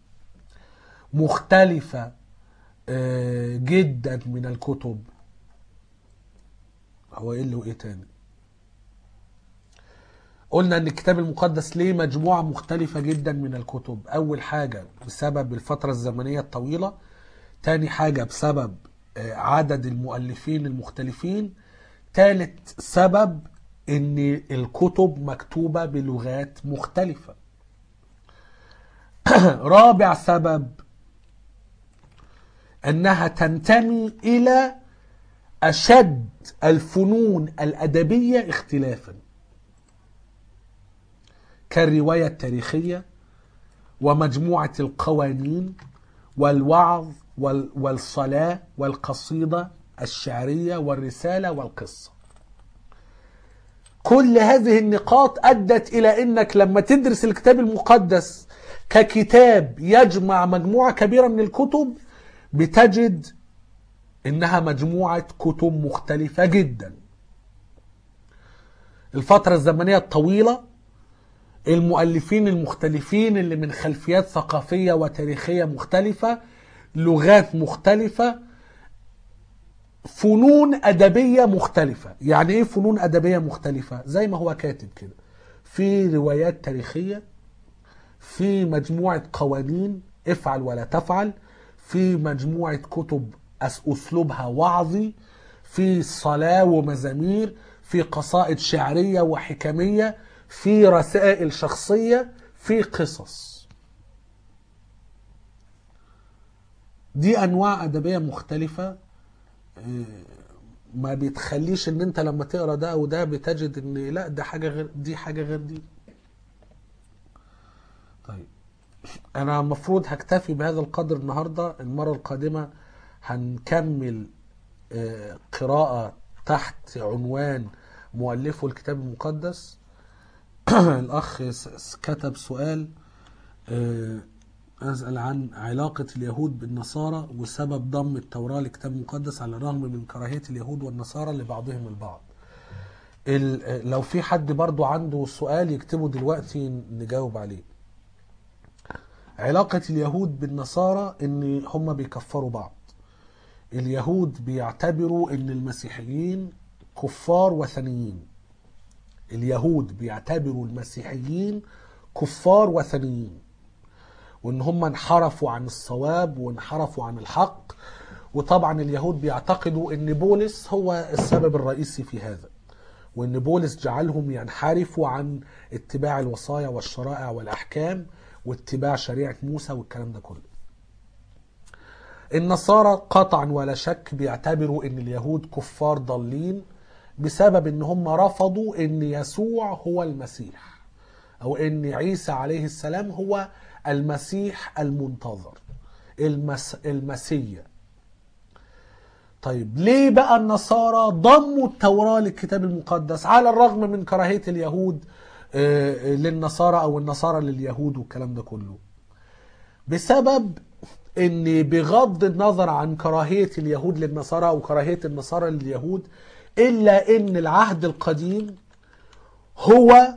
مختلفة آه، جدا من الكتب هو ايه اللي وايه تاني قلنا ان الكتاب المقدس ليه مجموعة مختلفة جدا من الكتب اول حاجة بسبب الفترة الزمنية الطويلة تاني حاجة بسبب آه، عدد المؤلفين المختلفين تالت سبب ان الكتب مكتوبة بلغات مختلفة رابع سبب انها تنتمي الى اشد الفنون الادبيه اختلافا كالروايه التاريخيه ومجموعه القوانين والوعظ وال- والصلاه والقصيده الشعريه والرساله والقصه كل هذه النقاط ادت الى انك لما تدرس الكتاب المقدس ككتاب يجمع مجموعه كبيره من الكتب بتجد انها مجموعه كتب مختلفه جدا الفتره الزمنيه الطويله المؤلفين المختلفين اللي من خلفيات ثقافيه وتاريخيه مختلفه لغات مختلفه فنون ادبيه مختلفه يعني ايه فنون ادبيه مختلفه زي ما هو كاتب كده في روايات تاريخيه في مجموعه قوانين افعل ولا تفعل في مجموعه كتب أس- اسلوبها وعظي في صلاه ومزامير في قصائد شعريه وحكميه في رسائل شخصيه في قصص دي انواع ادبيه مختلفه ما بتخليش ان انت لما تقرا ده وده بتجد ان لا ده حاجه غير دي حاجه غير دي طيب انا المفروض هكتفي بهذا القدر النهارده المره القادمه هنكمل آه، قراءه تحت عنوان مؤلفه الكتاب المقدس الاخ س- س- كتب سؤال آه، اسال عن علاقه اليهود بالنصارى وسبب ضم التوراه للكتاب المقدس على الرغم من كراهيه اليهود والنصارى لبعضهم البعض ال- لو في حد برضو عنده سؤال يكتبه دلوقتي نجاوب عليه علاقة اليهود بالنصارى ان هم بيكفروا بعض اليهود بيعتبروا ان المسيحيين كفار وثنيين اليهود بيعتبروا المسيحيين كفار وثنيين وان هم انحرفوا عن الصواب وانحرفوا عن الحق وطبعا اليهود بيعتقدوا ان بولس هو السبب الرئيسي في هذا وان بولس جعلهم ينحرفوا عن اتباع الوصايا والشرائع والاحكام واتباع شريعه موسى والكلام ده كله. النصارى قطعا ولا شك بيعتبروا ان اليهود كفار ضالين بسبب ان هم رفضوا ان يسوع هو المسيح او ان عيسى عليه السلام هو المسيح المنتظر المس المسيا طيب ليه بقى النصارى ضموا التوراة للكتاب المقدس على الرغم من كراهية اليهود آه، آه، للنصارى او النصارى لليهود والكلام ده كله بسبب ان بغض النظر عن كراهية اليهود للنصارى او كراهية النصارى لليهود الا ان العهد القديم هو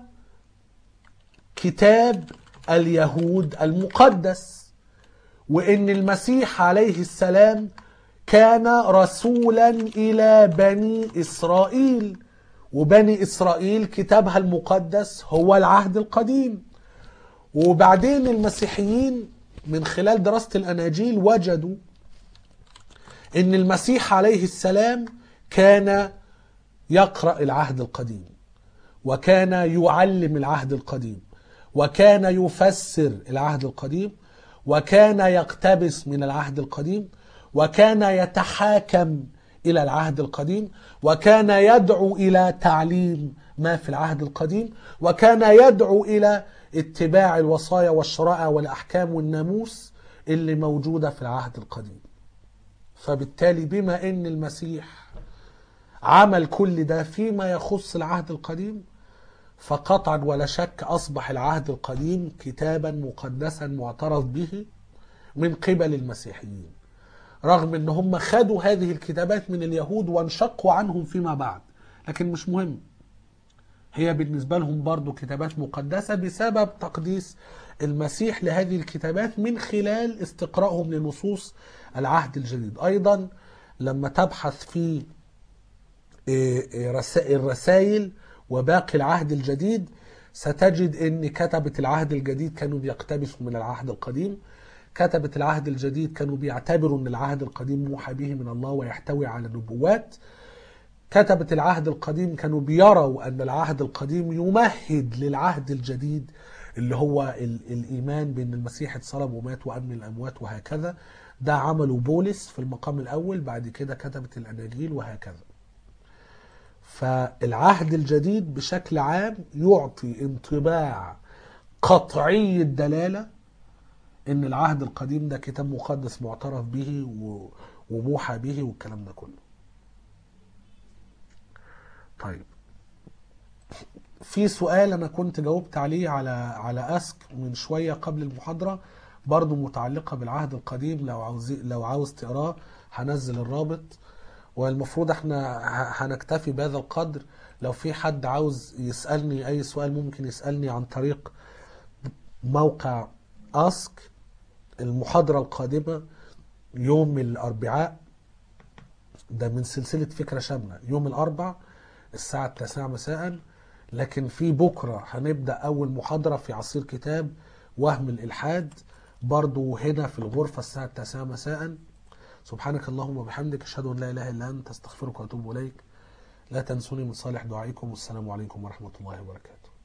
كتاب اليهود المقدس وان المسيح عليه السلام كان رسولا الى بني اسرائيل وبني اسرائيل كتابها المقدس هو العهد القديم وبعدين المسيحيين من خلال دراسة الاناجيل وجدوا ان المسيح عليه السلام كان يقرأ العهد القديم وكان يعلم العهد القديم وكان يفسر العهد القديم وكان يقتبس من العهد القديم وكان يتحاكم الى العهد القديم وكان يدعو الى تعليم ما في العهد القديم وكان يدعو الى اتباع الوصايا والشرائع والاحكام والناموس اللي موجوده في العهد القديم فبالتالي بما ان المسيح عمل كل ده فيما يخص العهد القديم فقطعا ولا شك اصبح العهد القديم كتابا مقدسا معترف به من قبل المسيحيين رغم ان هم خدوا هذه الكتابات من اليهود وانشقوا عنهم فيما بعد لكن مش مهم هي بالنسبة لهم برضو كتابات مقدسة بسبب تقديس المسيح لهذه الكتابات من خلال استقرائهم لنصوص العهد الجديد أيضا لما تبحث في الرسائل وباقي العهد الجديد ستجد ان كتبة العهد الجديد كانوا بيقتبسوا من العهد القديم كتبة العهد الجديد كانوا بيعتبروا ان العهد القديم موحى به من الله ويحتوي على نبوات كتبة العهد القديم كانوا بيروا ان العهد القديم يمهد للعهد الجديد اللي هو ال- الايمان بان المسيح اتصلب ومات وام من الاموات وهكذا ده عمله بولس في المقام الاول بعد كده كتبت الاناجيل وهكذا فالعهد الجديد بشكل عام يعطي انطباع قطعي الدلاله ان العهد القديم ده كتاب مقدس معترف به و- وموحى به والكلام ده كله طيب في سؤال انا كنت جاوبت عليه على على اسك من شويه قبل المحاضره برضو متعلقه بالعهد القديم لو عاوز لو عاوز تقراه هنزل الرابط والمفروض احنا ه- هنكتفي بهذا القدر لو في حد عاوز يسالني اي سؤال ممكن يسالني عن طريق موقع اسك المحاضره القادمه يوم الاربعاء ده من سلسله فكره شامله يوم الاربع الساعه 9 مساء لكن في بكره هنبدا اول محاضره في عصير كتاب وهم الالحاد برضو هنا في الغرفه الساعه 9 مساء سبحانك اللهم وبحمدك اشهد ان لا اله الا انت استغفرك واتوب اليك لا تنسوني من صالح دعائكم والسلام عليكم ورحمه الله وبركاته